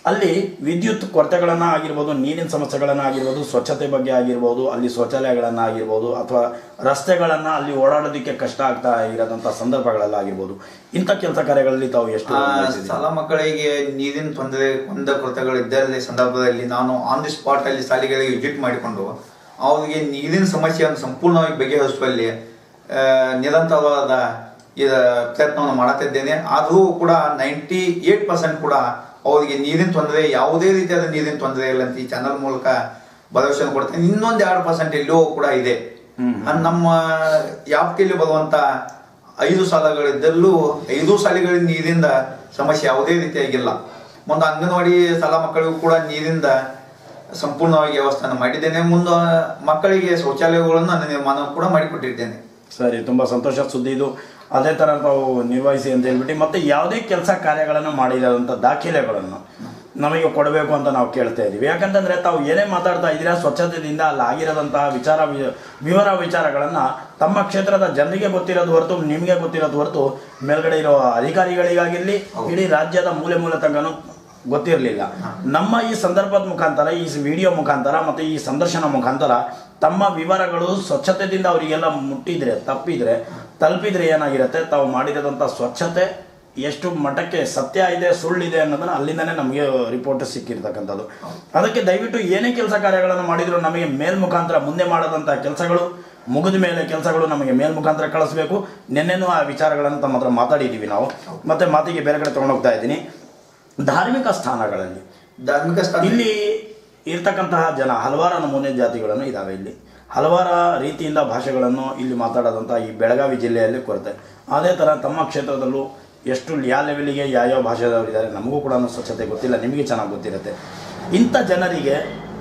ಅಲ್ಲಿ ವಿದ್ಯುತ್ ಕೊರತೆಗಳನ್ನ ಆಗಿರ್ಬೋದು ನೀರಿನ ಸಮಸ್ಯೆಗಳನ್ನ ಆಗಿರ್ಬೋದು ಸ್ವಚ್ಛತೆ ಬಗ್ಗೆ ಆಗಿರ್ಬೋದು ಅಲ್ಲಿ ಶೌಚಾಲಯಗಳನ್ನ ಆಗಿರ್ಬೋದು ಅಥವಾ ರಸ್ತೆಗಳನ್ನ ಅಲ್ಲಿ ಓಡಾಡೋದಕ್ಕೆ ಕಷ್ಟ ಆಗ್ತಾ ಇರೋದಂಥ ಸಂದರ್ಭಗಳೆಲ್ಲ ಆಗಿರ್ಬೋದು ಇಂಥ ಕೆಲಸ ಕಾರ್ಯಗಳಲ್ಲಿ ತಾವು ಎಷ್ಟು ಆ, ವಹಿಸಿದ್ದೀರಿ? ಶಾಲಾ ಮಕ್ಕಳಿಗೆ ನೀರಿನ ತೊಂದರೆ ಕುಂದ ಕೊರತೆಗಳು ಇದ್ದ ಸಂದರ್ಭದಲ್ಲಿ ನಾನು ಆನ್ ದಿ ಸ್ಪಾಟ್ ಅಲ್ಲಿ ಶಾಲೆಗಳಿಗೆ ವಿಸಿಟ್ ಮಾಡಿಕೊಂಡು ಅವರಿಗೆ ನೀರಿನ ಸಮಸ್ಯೆಯನ್ನು ಸಂಪೂರ್ಣವಾಗಿ ಬಗೆಹರಿಸುವಲ್ಲಿ ಆ, ನಿರಂತರವಾದ ಇದ ಪ್ರಯತ್ನವನ್ನು ಮಾಡುತ್ತಿದ್ದೇನೆ ಆದರೂ ಕೂಡ ನೈಂಟಿ ಏಟ್ ಪರ್ಸೆಂಟ್ ಕೂಡ ಅವರಿಗೆ ನೀರಿನ ತೊಂದರೆ ಯಾವುದೇ ರೀತಿಯಾದ ನೀರಿನ ತೊಂದರೆ ಇಲ್ಲ ಅಂತ ಈ ಚಾನಲ್ ಮೂಲಕ ಭರವಸೆ ಕೊಡ್ತೇನೆ ಇನ್ನೊಂದು ಎರಡು ಪರ್ಸೆಂಟ್ ಎಲ್ಲೋ ಕೂಡ ಇದೆ ಹ್ಮ್. ಆ, ನಮ್ಮ ವ್ಯಾಪ್ತಿಯಲ್ಲಿ ಬರುವಂತ ಐದು ಸಾಲಗಳಿದ್ದಲ್ಲೂ ಐದು ಸಾಲಿಗಳ ನೀರಿಂದ ಸಮಸ್ಯೆ ಯಾವುದೇ ರೀತಿಯಾಗಿಲ್ಲ ಮುಂದೆ ಅಂಗನವಾಡಿ ಶಾಲಾ ಮಕ್ಕಳಿಗೂ ಕೂಡ ನೀರಿಂದ ಸಂಪೂರ್ಣವಾಗಿ ವ್ಯವಸ್ಥೆಯನ್ನು ಮಾಡಿದ್ದೇನೆ ಮುಂದೆ ಮಕ್ಕಳಿಗೆ ಶೌಚಾಲಯಗಳನ್ನು ನಾನು ನಿರ್ಮಾಣ ಕೂಡ ಮಾಡಿಕೊಟ್ಟಿದ್ದೇನೆ ಸರಿ ತುಂಬಾ ಸಂತೋಷ ಸುದ್ದಿ ಇದು ಅದೇ ತರ ತಾವು ನಿರ್ವಹಿಸಿ ಅಂತ ಹೇಳ್ಬಿಟ್ಟು ಮತ್ತೆ ಯಾವುದೇ ಕೆಲಸ ಕಾರ್ಯಗಳನ್ನು ಮಾಡಿರೋಂಥ ದಾಖಲೆಗಳನ್ನು ನಮಗೆ ಕೊಡಬೇಕು ಅಂತ ನಾವು ಕೇಳ್ತಾ ಇದೀವಿ ಯಾಕಂತಂದ್ರೆ ತಾವು ಏನೇ ಮಾತಾಡ್ತಾ ಇದ್ದೀರಾ ಸ್ವಚ್ಛತೆಯಿಂದ ಅಲ್ಲಿ ಆಗಿರೋದಂತಹ ವಿಚಾರ ವಿ- ವಿವರ ವಿಚಾರಗಳನ್ನ ತಮ್ಮ ಕ್ಷೇತ್ರದ ಜನರಿಗೆ ಗೊತ್ತಿರೋದು ಹೊರತು ನಿಮಗೆ ಗೊತ್ತಿರೋದು ಹೊರತು ಮೇಲ್ಗಡೆ ಇರೋ ಅಧಿಕಾರಿಗಳಿಗಾಗಿರ್ಲಿ ಇಡೀ ರಾಜ್ಯದ ಮೂಲೆ ಮೂಲೆ ತನಕನೂ ಗೊತ್ತಿರಲಿಲ್ಲ ನಮ್ಮ ಈ ಸಂದರ್ಭದ ಮುಖಾಂತರ ಈ ವಿಡಿಯೋ ಮುಖಾಂತರ ಮತ್ತೆ ಈ ಸಂದರ್ಶನ ಮುಖಾಂತರ ತಮ್ಮ ವಿವರಗಳು ಸ್ವಚ್ಛತೆಯಿಂದ ಅವರಿಗೆಲ್ಲ ಮುಟ್ಟಿದ್ರೆ ತಪ್ಪಿದ್ರೆ ತಲುಪಿದ್ರೆ ಏನಾಗಿರುತ್ತೆ ತಾವು ಮಾಡಿರೋದಂಥ ಸ್ವಚ್ಛತೆ ಎಷ್ಟು ಮಟ್ಟಕ್ಕೆ ಸತ್ಯ ಇದೆ ಸುಳ್ಳಿದೆ ಅನ್ನೋದನ್ನ ಅಲ್ಲಿಂದನೇ ನಮಗೆ ರಿಪೋರ್ಟ್ ಸಿಕ್ಕಿರ್ತಕ್ಕಂಥದ್ದು ಅದಕ್ಕೆ ದಯವಿಟ್ಟು ಏನೇ ಕೆಲಸ ಕಾರ್ಯಗಳನ್ನು ಮಾಡಿದ್ರು ನಮಗೆ ಮೇಲ್ ಮುಖಾಂತರ ಮುಂದೆ ಮಾಡೋದಂಥ ಕೆಲಸಗಳು ಮುಗಿದ ಮೇಲೆ ಕೆಲಸಗಳು ನಮಗೆ ಮೇಲ್ ಮುಖಾಂತರ ಕಳಿಸ್ಬೇಕು ನಿನ್ನೆನೂ ಆ ವಿಚಾರಗಳನ್ನು ತಮ್ಮ ಹತ್ರ ಮಾತಾಡಿದ್ದೀವಿ ನಾವು ಮತ್ತೆ ಮಾತಿಗೆ ಬೇರೆ ಕಡೆ ತಗೊಂಡೋಗ್ತಾ ಇದ್ದೀನಿ ಧಾರ್ಮಿಕ ಸ್ಥಾನಗಳಲ್ಲಿ ಧಾರ್ಮಿಕ ಸ್ಥಾನ ಇಲ್ಲಿ ಇರ್ತಕ್ಕಂತಹ ಜನ ಹಲವಾರು ನಮೂನೆ ಜಾತಿಗಳನ್ನು ಇದಾವೆ ಇಲ್ಲಿ ಹಲವಾರು ರೀತಿಯಿಂದ ಭಾಷೆಗಳನ್ನು ಇಲ್ಲಿ ಮಾತಾಡೋದಂಥ ಈ ಬೆಳಗಾವಿ ಜಿಲ್ಲೆಯಲ್ಲಿ ಕೊರತೆ ಅದೇ ಥರ ತಮ್ಮ ಕ್ಷೇತ್ರದಲ್ಲೂ ಎಷ್ಟು ಯಾವ ಲೆವೆಲಿಗೆ ಯಾವ್ಯಾವ ಭಾಷೆದವರು ಇದ್ದಾರೆ ನಮಗೂ ಕೂಡ ಸ್ವಚ್ಛತೆ ಗೊತ್ತಿಲ್ಲ ನಿಮಗೆ ಚೆನ್ನಾಗಿ ಗೊತ್ತಿರುತ್ತೆ ಇಂಥ ಜನರಿಗೆ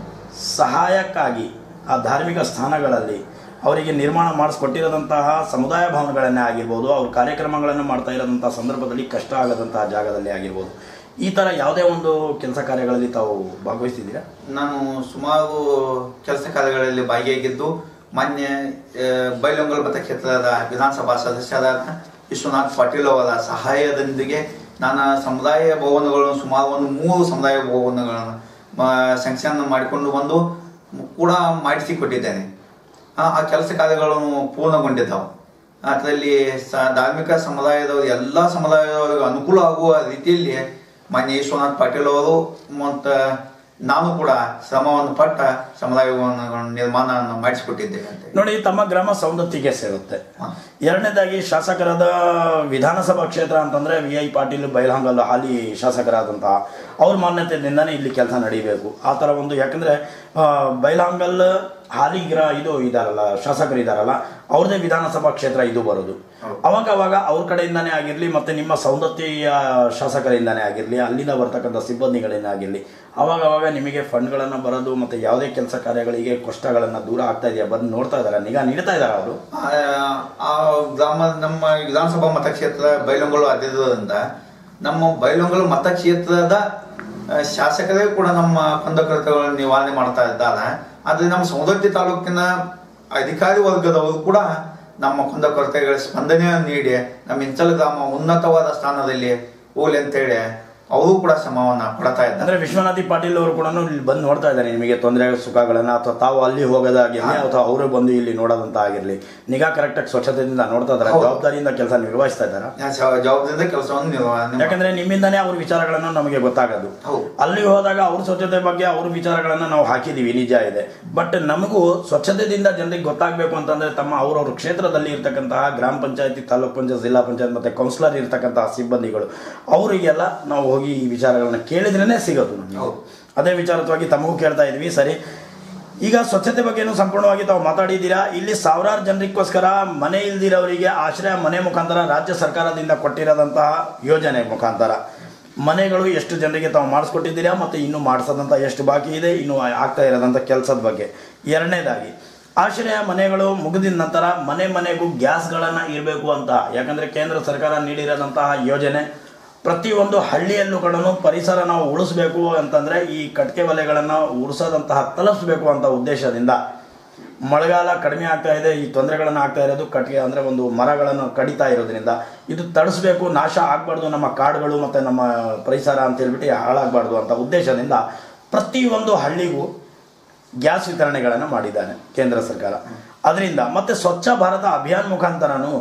ಸಹಾಯಕ್ಕಾಗಿ ಆ ಧಾರ್ಮಿಕ ಸ್ಥಾನಗಳಲ್ಲಿ ಅವರಿಗೆ ನಿರ್ಮಾಣ ಮಾಡಿಸ್ಕೊಟ್ಟಿರೋದಂತಹ ಸಮುದಾಯ ಭವನಗಳನ್ನೇ ಆಗಿರ್ಬೋದು ಅವ್ರ ಕಾರ್ಯಕ್ರಮಗಳನ್ನು ಮಾಡ್ತಾ ಇರೋದಂತಹ ಸಂದರ್ಭದಲ್ಲಿ ಕಷ್ಟ ಆಗದಂತಹ ಜಾಗದಲ್ಲಿ ಆಗಿರ್ಬೋದು ಈ ಥರ ಯಾವುದೇ ಒಂದು ಕೆಲಸ ಕಾರ್ಯಗಳಲ್ಲಿ ತಾವು ಭಾಗವಹಿಸಿದ್ದೀರಾ ನಾನು ಸುಮಾರು ಕೆಲಸ ಕಾರ್ಯಗಳಲ್ಲಿ ಭಾಗಿಯಾಗಿದ್ದು ಮಾನ್ಯ ಆ, ಬೈಲೊಂಗಲ್ ಮತಕ್ಷೇತ್ರದ ವಿಧಾನಸಭಾ ಸದಸ್ಯರಾದ ವಿಶ್ವನಾಥ್ ಪಾಟೀಲ್ ಅವರ ಸಹಾಯದೊಂದಿಗೆ ನಾನು ಸಮುದಾಯ ಭವನಗಳನ್ನು ಸುಮಾರು ಒಂದು ಮೂರು ಸಮುದಾಯ ಭವನಗಳನ್ನು ಸಂಕ್ಷನ್ ಮಾಡಿಕೊಂಡು ಬಂದು ಕೂಡ ಮಾಡಿಸಿಕೊಟ್ಟಿದ್ದೇನೆ ಆ ಆ ಕೆಲಸ ಕಾರ್ಯಗಳನ್ನು ಪೂರ್ಣಗೊಂಡಿದ್ದಾವೆ ಅದರಲ್ಲಿ ಸ ಧಾರ್ಮಿಕ ಸಮುದಾಯದವರು ಎಲ್ಲ ಸಮುದಾಯದವರಿಗೂ ಅನುಕೂಲ ಆಗುವ ರೀತಿಯಲ್ಲಿ ಮಾನ್ಯ ವಿಶ್ವನಾಥ್ ಪಾಟೀಲ್ ಅವರು ಮತ್ತು ನಾನು ಕೂಡ ಶ್ರಮವನ್ನು ಪಟ್ಟ ಸಮುದಾಯವನ್ನು ನಿರ್ಮಾಣ ಮಾಡಿಸಿಕೊಟ್ಟಿದ್ದೇನೆ ಅಂತ ನೋಡಿ ತಮ್ಮ ಗ್ರಾಮ ಸೌಂದತ್ತಿಗೆ ಸೇರುತ್ತೆ ಹಾ. ಎರಡನೇದಾಗಿ ಶಾಸಕರಾದ ವಿಧಾನಸಭಾ ಕ್ಷೇತ್ರ ಅಂತಂದ್ರೆ ವಿ ಐ ಪಾಟೀಲ್ ಬೈಲಹಂಗಲ್ ಹಾಲಿ ಶಾಸಕರಾದಂತಹ ಅವ್ರ ಮಾನ್ಯತೆಯಿಂದನೇ ಇಲ್ಲಿ ಕೆಲಸ ನಡೀಬೇಕು ಆ ಥರ ಒಂದು ಯಾಕಂದ್ರೆ ಆ, ಬೈಲಹಂಗಲ್ ಹಾಲಿ ಗ್ರ ಇದು ಇದಾರಲ್ಲ ಶಾಸಕರು ಇದಾರಲ್ಲ ಅವ್ರದೇ ವಿಧಾನಸಭಾ ಕ್ಷೇತ್ರ ಇದು ಬರೋದು ಹೌದು. ಅವಾಗ ಅವಾಗ ಅವ್ರ ಕಡೆಯಿಂದಾನೇ ಆಗಿರಲಿ ಮತ್ತೆ ನಿಮ್ಮ ಸೌಂದತ್ತಿಯ ಶಾಸಕರಿಂದಾನೇ ಆಗಿರಲಿ ಅಲ್ಲಿಂದ ಬರ್ತಕ್ಕಂಥ ಸಿಬ್ಬಂದಿಗಳಿಂದ ಆಗಿರಲಿ ಅವಾಗ ಅವಾಗ ನಿಮಗೆ ಫಂಡ್ಗಳನ್ನು ಬರೋದು ಮತ್ತೆ ಯಾವುದೇ ಕೆಲಸ ಕಾರ್ಯಗಳಿಗೆ ಕಷ್ಟಗಳನ್ನು ದೂರ ಆಗ್ತಾ ಇದೆಯಾ ಬಂದು ನೋಡ್ತಾ ಇದಾರ ನಿಗಾ ನೀಡ್ತಾ ಇದಾರ ಅವರು ಆ- ಆ ಗ್ರಾಮ ನಮ್ಮ ವಿಧಾನಸಭಾ ಮತಕ್ಷೇತ್ರ ಬೈಲೊಂಗಲು ಆಗಿರೋದ್ರಿಂದ ನಮ್ಮ ಬೈಲೊಂಗಲು ಮತಕ್ಷೇತ್ರದ ಆ, ಶಾಸಕರೇ ಕೂಡ ನಮ್ಮ ಕುಂದಕೃತ್ಯಗಳನ್ನು ನಿವಾರಣೆ ಮಾಡ್ತಾ ಇದ್ದಾರೆ ಆದ್ರೆ ನಮ್ಮ ಸೌದತ್ತಿ ತಾಲೂಕಿನ ಅಧಿಕಾರಿ ವರ್ಗದವರು ಕೂಡ ನಮ್ಮ ಕುಂದಕೊರತೆಗಳ ಸ್ಪಂದನೆಯನ್ನು ನೀಡಿ ನಮ್ಮ ಇಂಚಲ ಗ್ರಾಮ ಉನ್ನತವಾದ ಸ್ಥಾನದಲ್ಲಿ ಹೋಗ್ಲಿ ಅಂತೇಳಿ ಅವರು ಕೂಡ ಶ್ರಮವನ್ನ ಪಡ್ತಾ ಇದ್ದಾರೆ ಅಂದ್ರೆ ವಿಶ್ವನಾಥಿ ಪಾಟೀಲ್ ಅವರು ಕೂಡ ಇಲ್ಲಿ ಬಂದು ನೋಡ್ತಾ ಇದ್ದಾರೆ ನಿಮಗೆ ತೊಂದರೆ ಸುಖಗಳನ್ನ ಅಥವಾ ತಾವು ಅಲ್ಲಿ ಹೋಗೋದಾಗಿರ್ಲಿ ಅಥವಾ ಅವರೇ ಬಂದು ಇಲ್ಲಿ ನೋಡೋದಂತ ಆಗಿರ್ಲಿ ನಿಗಾ ಕರೆಕ್ಟಾಗಿ ಸ್ವಚ್ಛತೆಯಿಂದ ನೋಡ್ತಾ ಇದ್ದಾರೆ ಹೌದು. ಜವಾಬ್ದಾರಿಯಿಂದ ಕೆಲಸ ನಿರ್ವಹಿಸ್ತಾ ಇದ್ದಾರಾ ಜವಾಬ್ದಾರಿಯಿಂದ ಕೆಲಸವನ್ನು ನಿರ್ವಹಣೆ ಮಾಡಿ- ಯಾಕಂದ್ರೆ ನಿಮ್ಮಿಂದಾನೇ ಅವ್ರ ವಿಚಾರಗಳನ್ನು ನಮಗೆ ಗೊತ್ತಾಗೋದು ಹೌದು. ಅಲ್ಲಿ ಹೋದಾಗ ಅವ್ರ ಸ್ವಚ್ಛತೆ ಬಗ್ಗೆ ಅವ್ರ ವಿಚಾರಗಳನ್ನ ನಾವು ಹಾಕಿದೀವಿ ನಿಜ ಇದೆ ಬಟ್ ನಮಗೂ ಸ್ವಚ್ಛತೆಯಿಂದ ಜನರಿಗೆ ಗೊತ್ತಾಗಬೇಕು ಅಂತಂದ್ರೆ ತಮ್ಮ ಅವ್ರವ್ರ ಕ್ಷೇತ್ರದಲ್ಲಿ ಇರ್ತಕ್ಕಂತಹ ಗ್ರಾಮ ಪಂಚಾಯತಿ ತಾಲೂಕ್ ಪಂಚಾಯತ್ ಜಿಲ್ಲಾ ಪಂಚಾಯತ್ ಮತ್ತೆ ಕೌನ್ಸಿಲರ್ ಇರ್ತಕ್ಕಂತಹ ಸಿಬ್ಬಂದಿಗಳು ಅವರಿಗೆಲ್ಲ ನಾವು ಹೋಗಿ ಈ ವಿಚಾರಗಳನ್ನ ಕೇಳಿದ್ರೇನೆ ಸಿಗೋದು ನಮಗೆ ಹೌದು. ಅದೇ ವಿಚಾರವಾಗಿ ತಮಗೂ ಕೇಳ್ತಾ ಇದ್ವಿ ಸರಿ ಈಗ ಸ್ವಚ್ಛತೆ ಬಗ್ಗೆನೂ ಸಂಪೂರ್ಣವಾಗಿ ತಾವು ಮಾತಾಡಿದ್ದೀರಾ ಇಲ್ಲಿ ಸಾವಿರಾರು ಜನರಿಗೋಸ್ಕರ ಮನೆ ಇಲ್ದಿರೋರಿಗೆ ಆಶ್ರಯ ಮನೆ ಮುಖಾಂತರ ರಾಜ್ಯ ಸರ್ಕಾರದಿಂದ ಕೊಟ್ಟಿರೋದಂತಹ ಯೋಜನೆ ಮುಖಾಂತರ ಮನೆಗಳು ಎಷ್ಟು ಜನರಿಗೆ ತಾವು ಮಾಡಿಸ್ಕೊಟ್ಟಿದ್ದೀರಾ ಮತ್ತು ಇನ್ನು ಮಾಡಿಸೋದಂತ ಎಷ್ಟು ಬಾಕಿ ಇದೆ ಇನ್ನು ಆಗ್ತಾ ಇರೋದಂಥ ಕೆಲಸದ ಬಗ್ಗೆ ಎರಡನೇದಾಗಿ ಆಶ್ರಯ ಮನೆಗಳು ಮುಗಿದ ನಂತರ ಮನೆ ಮನೆಗೂ ಗ್ಯಾಸ್ಗಳನ್ನು ಇರಬೇಕು ಅಂತ ಯಾಕಂದರೆ ಕೇಂದ್ರ ಸರ್ಕಾರ ನೀಡಿರೋದಂತಹ ಯೋಜನೆ ಪ್ರತಿಯೊಂದು ಹಳ್ಳಿಯಲ್ಲೂ ಕೂಡ ಪರಿಸರ ನಾವು ಉಳಿಸ್ಬೇಕು ಅಂತಂದ್ರೆ ಈ ಕಟ್ಕೆ ಒಲೆಗಳನ್ನು ಉಳಿಸೋದಂತಹ ತಲುಪಿಸ್ಬೇಕು ಅಂತ ಉದ್ದೇಶದಿಂದ ಮಳೆಗಾಲ ಕಡಿಮೆ ಆಗ್ತಾ ಇದೆ ಈ ತೊಂದರೆಗಳನ್ನು ಆಗ್ತಾ ಇರೋದು ಕಟ್ಟಿಗೆ ಅಂದರೆ ಒಂದು ಮರಗಳನ್ನು ಕಡಿತಾ ಇರೋದ್ರಿಂದ ಇದು ತಡಿಸ್ಬೇಕು ನಾಶ ಆಗಬಾರ್ದು ನಮ್ಮ ಕಾಡುಗಳು ಮತ್ತು ನಮ್ಮ ಪರಿಸರ ಅಂತ ಹೇಳ್ಬಿಟ್ಟು ಹಾಳಾಗಬಾರ್ದು ಅಂತ ಉದ್ದೇಶದಿಂದ ಪ್ರತಿಯೊಂದು ಹಳ್ಳಿಗೂ ಗ್ಯಾಸ್ ವಿತರಣೆಗಳನ್ನು ಮಾಡಿದ್ದಾನೆ ಕೇಂದ್ರ ಸರ್ಕಾರ ಅದರಿಂದ ಮತ್ತೆ ಸ್ವಚ್ಛ ಭಾರತ ಅಭಿಯಾನ್ ಮುಖಾಂತರನು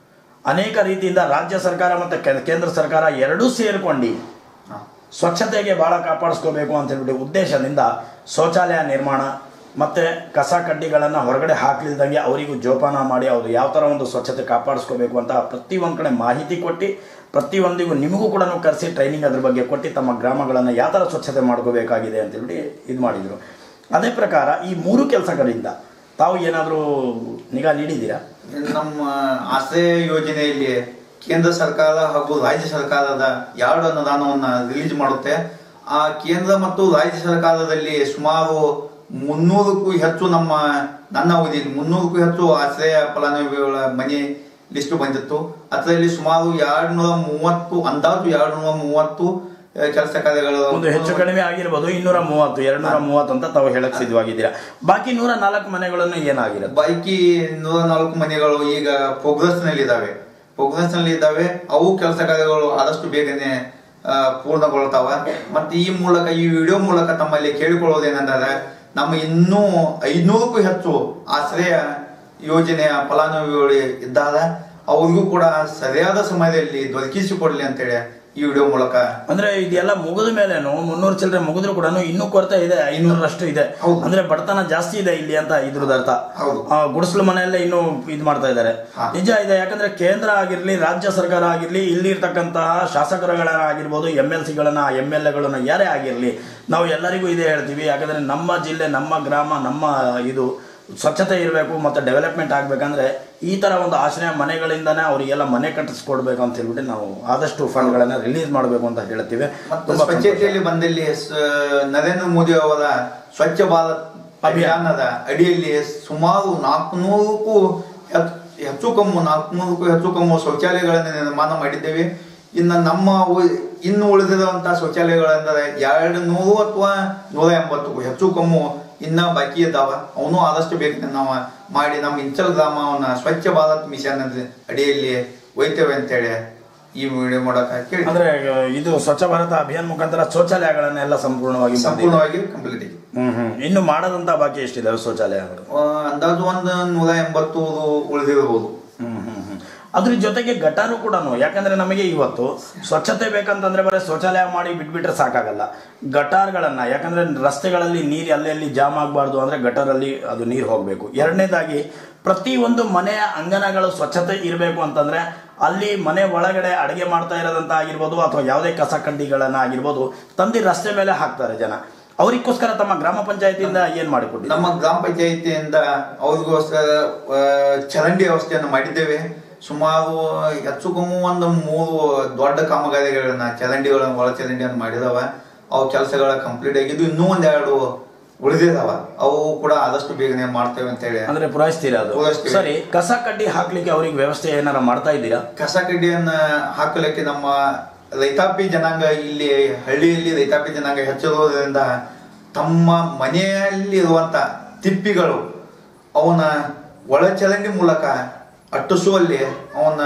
ಅನೇಕ ರೀತಿಯಿಂದ ರಾಜ್ಯ ಸರ್ಕಾರ ಮತ್ತು ಕೇಂದ್ರ ಸರ್ಕಾರ ಎರಡೂ ಸೇರಿಕೊಂಡು ಹಾ. ಸ್ವಚ್ಛತೆಗೆ ಭಾಳ ಕಾಪಾಡಿಸ್ಕೋಬೇಕು ಅಂತ ಹೇಳ್ಬಿಟ್ಟು ಉದ್ದೇಶದಿಂದ ಶೌಚಾಲಯ ನಿರ್ಮಾಣ ಮತ್ತು ಕಸ ಕಡ್ಡಿಗಳನ್ನು ಹೊರಗಡೆ ಹಾಕ್ಲಿಲ್ದಂಗೆ ಅವರಿಗೂ ಜೋಪಾನ ಮಾಡಿ ಅವರು ಯಾವ ಥರ ಒಂದು ಸ್ವಚ್ಛತೆ ಕಾಪಾಡಿಸ್ಕೋಬೇಕು ಅಂತ ಪ್ರತಿಯೊಂದು ಕಡೆ ಮಾಹಿತಿ ಕೊಟ್ಟು ಪ್ರತಿಯೊಂದಿಗೂ ನಿಮಗೂ ಕೂಡ ಕರೆಸಿ ಟ್ರೈನಿಂಗ್ ಅದ್ರ ಬಗ್ಗೆ ಕೊಟ್ಟು ತಮ್ಮ ಗ್ರಾಮಗಳನ್ನು ಯಾವ ಥರ ಸ್ವಚ್ಛತೆ ಮಾಡ್ಕೋಬೇಕಾಗಿದೆ ಅಂತ ಹೇಳ್ಬಿಟ್ಟು ಇದು ಮಾಡಿದರು ಅದೇ ಪ್ರಕಾರ ಈ ಮೂರು ಕೆಲಸಗಳಿಂದ ತಾವು ಏನಾದರೂ ನಿಗಾ ನೀಡಿದ್ದೀರಾ ನಮ್ಮ ಆಶ್ರಯ ಯೋಜನೆಯಲ್ಲಿ ಕೇಂದ್ರ ಸರ್ಕಾರ ಹಾಗೂ ರಾಜ್ಯ ಸರ್ಕಾರದ ಎರಡು ಅನುದಾನವನ್ನು ರಿಲೀಸ್ ಮಾಡುತ್ತೆ ಆ ಕೇಂದ್ರ ಮತ್ತು ರಾಜ್ಯ ಸರ್ಕಾರದಲ್ಲಿ ಸುಮಾರು ಮುನ್ನೂರಕ್ಕೂ ಹೆಚ್ಚು ನಮ್ಮ ನನ್ನ ಅವಧಿಯಲ್ಲಿ ಮುನ್ನೂರಕ್ಕೂ ಹೆಚ್ಚು ಆಶ್ರಯ ಫಲಾನುಭವಿಗಳ ಮನೆ ಲಿಸ್ಟ್ ಬಂದಿತ್ತು ಅದರಲ್ಲಿ ಸುಮಾರು ಎರಡು ನೂರ ಮೂವತ್ತು ಅಂದಾಜು ಎರಡು ನೂರ ಮೂವತ್ತು ಕೆಲಸ ಕಾರ್ಯಗಳು ಒಂದು ಹೆಚ್ಚು ಕಡಿಮೆ ಆಗಿರ್ಬೋದು ಇನ್ನೂರ ಮೂವತ್ತು ಎರಡ್ನೂರ ಮೂವತ್ತು ಅಂತ ತಾವು ಹೇಳಕ್ ಸಿದ್ಧವಾಗಿದ್ದೀರಾ ಬಾಕಿ ನೂರ ನಾಲ್ಕು ಮನೆಗಳನ್ನು ಏನಾಗಿರುತ್ತೆ ಬಾಕಿ ನೂರ ನಾಲ್ಕು ಮನೆಗಳು ಈಗ ಪ್ರೋಗ್ರೆಸ್ ನಲ್ಲಿ ಇದಾವೆ ಪ್ರೋಗ್ರೆಸ್ ನಲ್ಲಿ ಇದ್ದಾವೆ ಅವು ಕೆಲಸ ಕಾರ್ಯಗಳು ಆದಷ್ಟು ಬೇಗನೆ ಆ, ಪೂರ್ಣಗೊಳ್ತಾವ ಮತ್ತೆ ಈ ಮೂಲಕ ಈ ವಿಡಿಯೋ ಮೂಲಕ ತಮ್ಮಲ್ಲಿ ಕೇಳಿಕೊಳ್ಳೋದೇನೆಂದರೆ ನಮ್ಮ ಇನ್ನೂ ಐನೂರಕ್ಕೂ ಹೆಚ್ಚು ಆಶ್ರಯ ಯೋಜನೆಯ ಫಲಾನುಭವಿಗಳು ಇದ್ದಾರೆ ಅವ್ರಿಗೂ ಕೂಡ ಸರಿಯಾದ ಸಮಯದಲ್ಲಿ ದೊರಕಿಸಿಕೊಡ್ಲಿ ಅಂತೇಳಿ ಈ ವಿಡಿಯೋ ಮೂಲಕ ಅಂದ್ರೆ ಇದೆಲ್ಲ ಮುಗಿದ ಮೇಲೇನು ಮುನ್ನೂರು ಚಿಲ್ಲರೆ ಮುಗಿದ್ರು ಕೂಡ ಇನ್ನೂ ಕೊರತೆ ಇದೆ ಐನೂರರಷ್ಟು ಇದೆ ಹೌದು. ಅಂದ್ರೆ ಬಡತನ ಜಾಸ್ತಿ ಇದೆ ಇಲ್ಲಿ ಅಂತ ಇದ್ರದ್ದು ಅರ್ಥ ಹೌದು. ಆ, ಗುಡಿಸಲು ಮನೆಯಲ್ಲೇ ಇನ್ನೂ ಇದು ಮಾಡ್ತಾ ಇದ್ದಾರೆ ಹಾ. ನಿಜ ಇದೆ ಯಾಕಂದ್ರೆ ಕೇಂದ್ರ ಆಗಿರ್ಲಿ ರಾಜ್ಯ ಸರ್ಕಾರ ಆಗಿರ್ಲಿ ಇಲ್ಲಿ ಇರ್ತಕ್ಕಂತಹ ಶಾಸಕರುಗಳಾಗಿರ್ಬೋದು ಎಂ ಎಲ್ ಸಿಗಳನ್ನ ಎಂ ಎಲ್ ಎಗಳನ್ನ ಯಾರೇ ಆಗಿರ್ಲಿ ನಾವು ಎಲ್ಲರಿಗೂ ಇದೇ ಹೇಳ್ತೀವಿ ಯಾಕಂದ್ರೆ ನಮ್ಮ ಜಿಲ್ಲೆ ನಮ್ಮ ಗ್ರಾಮ ನಮ್ಮ ಇದು ಸ್ವಚ್ಛತೆ ಇರಬೇಕು ಮತ್ತು ಡೆವಲಪ್ಮೆಂಟ್ ಆಗಬೇಕಂದ್ರೆ ಈ ಥರ ಒಂದು ಆಶ್ರಯ ಮನೆಗಳಿಂದನೇ ಅವರಿಗೆಲ್ಲ ಮನೆ ಕಟ್ಟಿಸ್ಕೊಡ್ಬೇಕು ಅಂತ ಹೇಳ್ಬಿಟ್ಟು ನಾವು ಆದಷ್ಟು ಫಂಡ್ಗಳನ್ನು ರಿಲೀಸ್ ಮಾಡಬೇಕು ಅಂತ ಹೇಳ್ತೀವಿ ಮತ್ತು ತುಂಬಾ ಸಂತೋಷ. ಸ್ವಚ್ಛತೆಯಲ್ಲಿ ಬಂದಲ್ಲಿ ಸ- ನರೇಂದ್ರ ಮೋದಿ ಅವರ ಸ್ವಚ್ಛ ಭಾರತ್ ಅಭಿಯಾನದ ಅಡಿಯಲ್ಲಿ ಸುಮಾರು ನಾಲ್ಕುನೂರಕ್ಕೂ ಹೆಚ್- ಹೆಚ್ಚು ಕಮ್ಮು ನಾಲ್ಕುನೂರಕ್ಕೂ ಹೆಚ್ಚು ಕಮ್ಮು ಶೌಚಾಲಯಗಳನ್ನು ನಿರ್ಮಾಣ ಮಾಡಿದ್ದೇವೆ ಇನ್ನು ನಮ್ಮ ಉ- ಇನ್ನು ಉಳಿದಿರುವಂತಹ ಶೌಚಾಲಯಗಳೆಂದರೆ ಎರಡು ನೂರು ಅಥವಾ ನೂರ ಎಂಬತ್ತು ಹೆಚ್ಚು ಕಮ್ಮು ಇನ್ನ ಬಾಕಿ ಇದ್ದಾವ ಅವನು ಆದಷ್ಟು ಬೇಗ ನಾವು ಮಾಡಿ ನಮ್ಮ ಇಂಚಲ್ ಗ್ರಾಮವನ್ನ ಸ್ವಚ್ಛ ಭಾರತ್ ಮಿಷನ್ ಅಡಿಯಲ್ಲಿ ಒಯ್ತೇವೆ ಅಂತೇಳಿ ಈ ವಿಡಿಯೋ ಮಾಡಕ ಕೇಳಿ ಅಂದ್ರೆ ಇದು ಸ್ವಚ್ಛ ಭಾರತ ಅಭಿಯಾನ ಮುಖಾಂತರ ಶೌಚಾಲಯಗಳನ್ನೆಲ್ಲ ಸಂಪೂರ್ಣವಾಗಿ ಬಂದಿದೆ. ಸಂಪೂರ್ಣವಾಗಿ ಕಂಪ್ಲೀಟ್ ಆಗಿದೆ ಹ್ಮ್ ಹ್ಮ್ ಇನ್ನು ಮಾಡದಂತ ಬಾಕಿ ಎಷ್ಟಿದಾವೆ ಶೌಚಾಲಯಗಳು ಆ, ಅಂದಾಜು ಒಂದು ನೂರ ಎಂಬತ್ತು ಉಳಿದಿರಬಹುದು ಹ್ಮ್ ಹ್ಮ್ ಹ್ಮ್ ಅದ್ರ ಜೊತೆಗೆ ಗಟಾರು ಕೂಡ ಯಾಕಂದ್ರೆ ನಮಗೆ ಇವತ್ತು ಸ್ವಚ್ಛತೆ ಬೇಕಂತಂದ್ರೆ ಬರೀ ಶೌಚಾಲಯ ಮಾಡಿ ಬಿಟ್ಬಿಟ್ರೆ ಸಾಕಾಗಲ್ಲ ಗಟಾರ್ಗಳನ್ನ ಯಾಕಂದ್ರೆ ರಸ್ತೆಗಳಲ್ಲಿ ನೀರು ಅಲ್ಲೆಲ್ಲಿ ಜಾಮ್ ಆಗಬಾರ್ದು ಅಂದ್ರೆ ಗಟಾರಲ್ಲಿ ಅದು ನೀರು ಹೋಗಬೇಕು ಎರಡನೇದಾಗಿ ಪ್ರತಿಯೊಂದು ಮನೆಯ ಅಂಗನಗಳು ಸ್ವಚ್ಛತೆ ಇರಬೇಕು ಅಂತಂದ್ರೆ ಅಲ್ಲಿ ಮನೆ ಒಳಗಡೆ ಅಡುಗೆ ಮಾಡ್ತಾ ಇರೋದಂತ ಆಗಿರ್ಬೋದು ಅಥವಾ ಯಾವುದೇ ಕಸ ಕಡ್ಡಿಗಳನ್ನ ಆಗಿರ್ಬೋದು ತಂದು ರಸ್ತೆ ಮೇಲೆ ಹಾಕ್ತಾರೆ ಜನ ಅವರಿಗೋಸ್ಕರ ತಮ್ಮ ಗ್ರಾಮ ಪಂಚಾಯತಿಯಿಂದ ಏನ್ ಮಾಡಿಕೊಟ್ಟಿದ್ದಾರೆ ನಮ್ಮ ಗ್ರಾಮ ಪಂಚಾಯಿತಿಯಿಂದ ಅವ್ರಿಗೋಸ್ಕರ ಆ, ಚರಂಡಿ ವ್ಯವಸ್ಥೆಯನ್ನು ಮಾಡಿದ್ದೇವೆ ಸುಮಾರು ಹೆಚ್ಚು ಕಮ್ಮಿ ಒಂದು ಮೂರು ದೊಡ್ಡ ಕಾಮಗಾರಿಗಳನ್ನ ಚರಂಡಿಗಳನ್ನ ಒಳ ಚರಂಡಿಯನ್ನು ಮಾಡಿದಾವ ಅವು ಕೆಲಸಗಳ ಕಂಪ್ಲೀಟ್ ಆಗಿದ್ದು ಇನ್ನೂ ಒಂದೆರಡು ಉಳಿದಿದಾವ ಅವು ಕೂಡ ಆದಷ್ಟು ಬೇಗನೆ ಮಾಡ್ತೇವೆ ಅಂತ ಹೇಳಿ ಅಂದ್ರೆ ಪೂರೈಸ್ತೀರಾ ಅದು ಪೂರೈಸ್ತೀವಿ. ಸರಿ ಕಸ ಕಡ್ಡಿ ಹಾಕ್ಲಿಕ್ಕೆ ಅವ್ರಿಗೆ ವ್ಯವಸ್ಥೆ ಏನಾರ ಮಾಡ್ತಾ ಇದ್ದೀರಾ ಕಸ ಕಡ್ಡಿಯನ್ನ ಹಾಕಲಿಕ್ಕೆ ನಮ್ಮ ರೈತಾಪಿ ಜನಾಂಗ ಇಲ್ಲಿ ಹಳ್ಳಿಯಲ್ಲಿ ರೈತಾಪಿ ಜನಾಂಗ ಹೆಚ್ಚಿರುವುದರಿಂದ ತಮ್ಮ ಮನೆಯಲ್ಲಿ ಇರುವಂತ ತಿಪ್ಪಿಗಳು ಅವನ ಒಳಚರಂಡಿ ಮೂಲಕ ಅಟ್ಟಿಸುವಲ್ಲಿ ಅವನ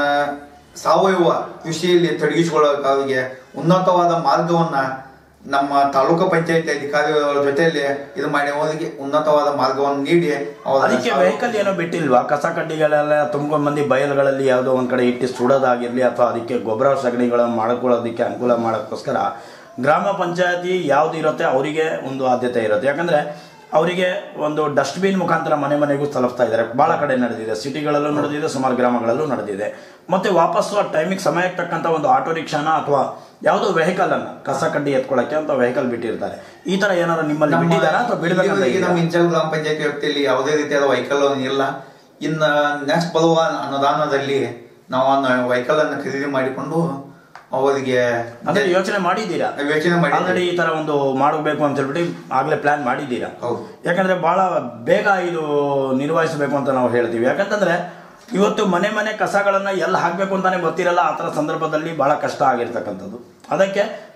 ಸಾವಯವ ಕೃಷಿಯಲ್ಲಿ ತೊಡಗಿಸಿಕೊಳ್ಳೋಕೆ ಅವರಿಗೆ ಉನ್ನತವಾದ ಮಾರ್ಗವನ್ನ ನಮ್ಮ ತಾಲೂಕು ಪಂಚಾಯತಿ ಅಧಿಕಾರಿಗಳ ಜೊತೆಯಲ್ಲಿ ಇದು ಮಾಡಿ ಅವರಿಗೆ ಉನ್ನತವಾದ ಮಾರ್ಗವನ್ನು ನೀಡಿ ಅವರ ಅದಕ್ಕೆ ಸಾವಯವ- ವೆಹಿಕಲ್ ಏನೋ ಬಿಟ್ಟಿಲ್ವಾ ಕಸ ಕಡ್ಡಿಗಳೆಲ್ಲ ತುಂಬ್ಕೊಂಡ್ ಮಂದಿ ಬಯಲುಗಳಲ್ಲಿ ಯಾವುದೋ ಒಂದ್ ಕಡೆ ಇಟ್ಟು ಸುಡೋದಾಗಿರ್ಲಿ ಅಥವಾ ಅದಕ್ಕೆ ಗೊಬ್ಬರ ಸಗಣಿಗಳನ್ನು ಮಾಡ್ಕೊಳ್ಳೋದಕ್ಕೆ ಅನುಕೂಲ ಮಾಡೋಕ್ಕೋಸ್ಕರ ಗ್ರಾಮ ಪಂಚಾಯತಿ ಯಾವ್ದು ಇರುತ್ತೆ ಅವರಿಗೆ ಒಂದು ಆದ್ಯತೆ ಇರುತ್ತೆ ಯಾಕಂದ್ರೆ ಅವರಿಗೆ ಒಂದು ಡಸ್ಟ್ಬಿನ್ ಮುಖಾಂತರ ಮನೆ ಮನೆಗೂ ತಲುಪ್ತಾ ಇದ್ದಾರೆ ಬಹಳ ಕಡೆ ನಡೆದಿದೆ ಸಿಟಿಗಳಲ್ಲೂ ನಡೆದಿದೆ ಸುಮಾರು ಗ್ರಾಮಗಳಲ್ಲೂ ನಡೆದಿದೆ ಮತ್ತೆ ವಾಪಸ್ಸು ಆ ಟೈಮಿಗೆ ಸಮಯಕ್ಕೆ ತಕ್ಕಂತ ಒಂದು ಆಟೋ ರಿಕ್ಷಾನ ಅಥವಾ ಯಾವುದೋ ವೆಹಿಕಲ್ ಅನ್ನ ಕಸ ಕಡ್ಡಿ ಎತ್ಕೊಳ್ಳಕ್ಕೆ ಅಂತ ವೆಹಿಕಲ್ ಬಿಟ್ಟಿರ್ತಾರೆ ಈ ತರ ಏನಾದ್ರು ನಿಮ್ಮಲ್ಲಿ ನಮ್ಮ ಬಿಟ್ಟಿದ್ದಾರಾ ಅಥವಾ ಬಿಡಬೇಕಂತ ಇಲ್ಲಿವರೆಗೆ ನಮ್ಮ ಇದೆಯಾ? ಇಂಚಲ್ ಗ್ರಾಮ ಪಂಚಾಯತಿ ವ್ಯಾಪ್ತಿಯಲ್ಲಿ ಯಾವುದೇ ರೀತಿಯಾದ ವೆಹಿಕಲ್ ಇಲ್ಲ ಇನ್ನ ನೆಕ್ಸ್ಟ್ ಬರುವ ಅನುದಾನದಲ್ಲಿ ನಾವು ವೆಹಿಕಲ್ ಅನ್ನು ಖರೀದಿ ಮಾಡಿಕೊಂಡು ಅವರಿಗೆ ಅಂದ್ರೆ ಯೋಚನೆ ಮಾಡಿದ್ದೀರಾ ಯೋಚನೆ ಮಾಡಿ ಆಲ್ರೆಡಿ ಈ ತರ ಒಂದು ಮಾಡಬೇಕು ಅಂತ ಹೇಳ್ಬಿಟ್ಟು ಆಗ್ಲೇ ಪ್ಲಾನ್ ಮಾಡಿದ್ದೀರಾ ಹೌದು ಯಾಕಂದ್ರೆ ಬಹಳ ಬೇಗ ಇದು ನಿರ್ವಹಿಸಬೇಕು ಅಂತ ನಾವು ಹೇಳ್ತೀವಿ ಯಾಕಂತಂದ್ರೆ ಇವತ್ತು ಮನೆ ಮನೆ ಕಸಗಳನ್ನ ಎಲ್ಲ ಹಾಕ್ಬೇಕು ಅಂತಾನೆ ಗೊತ್ತಿರಲ್ಲ ಆ ಥರ ಸಂದರ್ಭದಲ್ಲಿ ಬಹಳ ಕಷ್ಟ ಆಗಿರ್ತಕ್ಕಂಥದ್ದು ಅದಕ್ಕೆ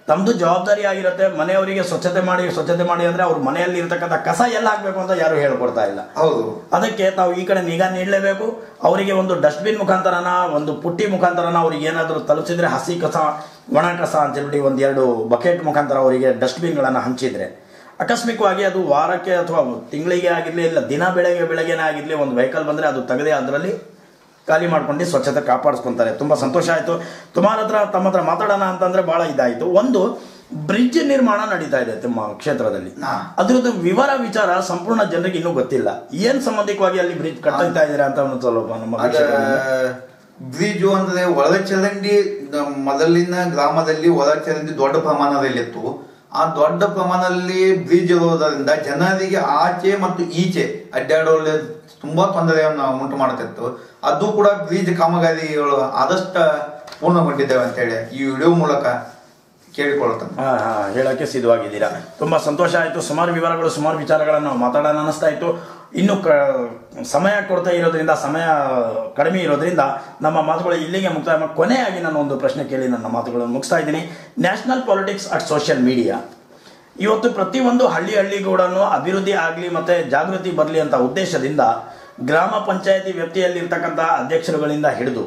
ತಮ್ಮದು ಜವಾಬ್ದಾರಿ ಆಗಿರುತ್ತೆ ಮನೆಯವರಿಗೆ ಸ್ವಚ್ಛತೆ ಮಾಡಿ ಸ್ವಚ್ಛತೆ ಮಾಡಿ ಅಂದ್ರೆ ಅವ್ರ ಮನೆಯಲ್ಲಿ ಇರ್ತಕ್ಕಂಥ ಕಸ ಎಲ್ಲ ಹಾಕ್ಬೇಕು ಅಂತ ಯಾರು ಹೇಳ್ಕೊಡ್ತಾ ಇಲ್ಲ ಹೌದು ಅದಕ್ಕೆ ತಾವು ಈ ಕಡೆ ನಿಗಾ ನೀಡಲೇಬೇಕು ಅವರಿಗೆ ಒಂದು ಡಸ್ಟ್ಬಿನ್ ಮುಖಾಂತರನ ಒಂದು ಪುಟ್ಟಿ ಮುಖಾಂತರನ ಅವ್ರಿಗೆ ಏನಾದರೂ ತಲುಪಿಸಿದ್ರೆ ಹಸಿ ಕಸ ಒಣ ಕಸ ಅಂತ ಹೇಳ್ಬಿಟ್ಟು ಒಂದು ಎರಡು ಬಕೆಟ್ ಮುಖಾಂತರ ಅವರಿಗೆ ಡಸ್ಟ್ಬಿನ್ಗಳನ್ನು ಹಂಚಿದ್ರೆ ಆಕಸ್ಮಿಕವಾಗಿ ಅದು ವಾರಕ್ಕೆ ಅಥವಾ ತಿಂಗಳಿಗೆ ಆಗಿರಲಿ ಇಲ್ಲ ದಿನ ಬೆಳಗ್ಗೆ ಬೆಳಗ್ಗೆನೇ ಆಗಿರಲಿ ಒಂದು ವೆಹಿಕಲ್ ಬಂದರೆ ಅದು ತೆಗೆದೇ ಅದರಲ್ಲಿ ಖಾಲಿ ಮಾಡ್ಕೊಂಡು ಸ್ವಚ್ಛತೆ ಕಾಪಾಡಿಸ್ಕೊಂತಾರೆ ತುಂಬ ಸಂತೋಷ ಆಯಿತು ತುಮಾರ ಹತ್ರ ತಮ್ಮ ಹತ್ರ ಮಾತಾಡೋಣ ಅಂತಂದ್ರೆ ಭಾಳ ಇದಾಯಿತು ಒಂದು ಬ್ರಿಡ್ಜ್ ನಿರ್ಮಾಣ ನಡೀತಾ ಇದೆ ತಮ್ಮ ಕ್ಷೇತ್ರದಲ್ಲಿ ಹಾ. ಅದ್ರದ್ದು ವಿವರ ವಿಚಾರ ಸಂಪೂರ್ಣ ಜನರಿಗೆ ಇನ್ನೂ ಗೊತ್ತಿಲ್ಲ ಏನ್ ಸಂಬಂಧಿಕವಾಗಿ ಅಲ್ಲಿ ಬ್ರಿಡ್ಜ್ ಕಟ್ತಾ ಇದ್ದೀರಾ ಅಂತ ಒಂದು ಸ್ವಲ್ಪ ನಮ್ಮ ಅದ ವೀಕ್ಷಕರಿಗೆ. ಬ್ರಿಡ್ಜು ಅಂದ್ರೆ ಒಳ ಚರಂಡಿ ನ- ಮೊದಲಿನ ಗ್ರಾಮದಲ್ಲಿ ಒಳ ಚರಂಡಿ ದೊಡ್ಡ ಪ್ರಮಾಣದಲ್ಲಿತ್ತು ಆ ದೊಡ್ಡ ಪ್ರಮಾಣದಲ್ಲಿ ಬ್ರಿಡ್ಜ್ ಇರೋದರಿಂದ ಜನರಿಗೆ ಆಚೆ ಮತ್ತು ಈಚೆ ಅಡ್ಡಾಡೋಲ್ಲಿ ತುಂಬಾ ತೊಂದರೆಯನ್ನು ಉಂಟು ಮಾಡುತ್ತಿತ್ತು ಅದು ಕೂಡ ಬ್ರಿಡ್ಜ್ ಕಾಮಗಾರಿಗಳು ಆದಷ್ಟು ಪೂರ್ಣಗೊಂಡಿದ್ದೇವೆ ಅಂತೇಳಿ ಈ ವಿಡಿಯೋ ಮೂಲಕ ಕೇಳಿಕೊಳ್ಳುತ್ತೇನೆ ಹಾ ಹಾ ಹೇಳಕ್ಕೆ ಸಿದ್ಧವಾಗಿದ್ದೀರಾ ತುಂಬಾ ಸಂತೋಷ ಆಯಿತು ಸುಮಾರು ವಿವರಗಳು ಸುಮಾರು ವಿಚಾರಗಳನ್ನು ನಾವು ಮಾತಾಡೋಣ ಅನ್ನಿಸ್ತಾ ಇತ್ತು ಇನ್ನು ಕ ಸಮಯ ಕೊಡ್ತಾ ಇರೋದ್ರಿಂದ ಸಮಯ ಕಡಿಮೆ ಇರೋದ್ರಿಂದ ನಮ್ಮ ಮಾತುಗಳು ಇಲ್ಲಿಗೆ ಮುಕ್ತಾಯ ಮಾಡಿ ಕೊನೆಯಾಗಿ ನಾನು ಒಂದು ಪ್ರಶ್ನೆ ಕೇಳಿ ನನ್ನ ಮಾತುಗಳನ್ನು ಮುಗಿಸ್ತಾ ಇದ್ದೀನಿ national politics at social media ಇವತ್ತು ಪ್ರತಿಯೊಂದು ಹಳ್ಳಿ ಹಳ್ಳಿಗೂಡನ್ನು ಅಭಿವೃದ್ಧಿ ಆಗಲಿ ಮತ್ತೆ ಜಾಗೃತಿ ಬರಲಿ ಅಂತ ಉದ್ದೇಶದಿಂದ ಗ್ರಾಮ ಪಂಚಾಯತಿ ವ್ಯಾಪ್ತಿಯಲ್ಲಿರ್ತಕ್ಕಂಥ ಅಧ್ಯಕ್ಷರುಗಳಿಂದ ಹಿಡಿದು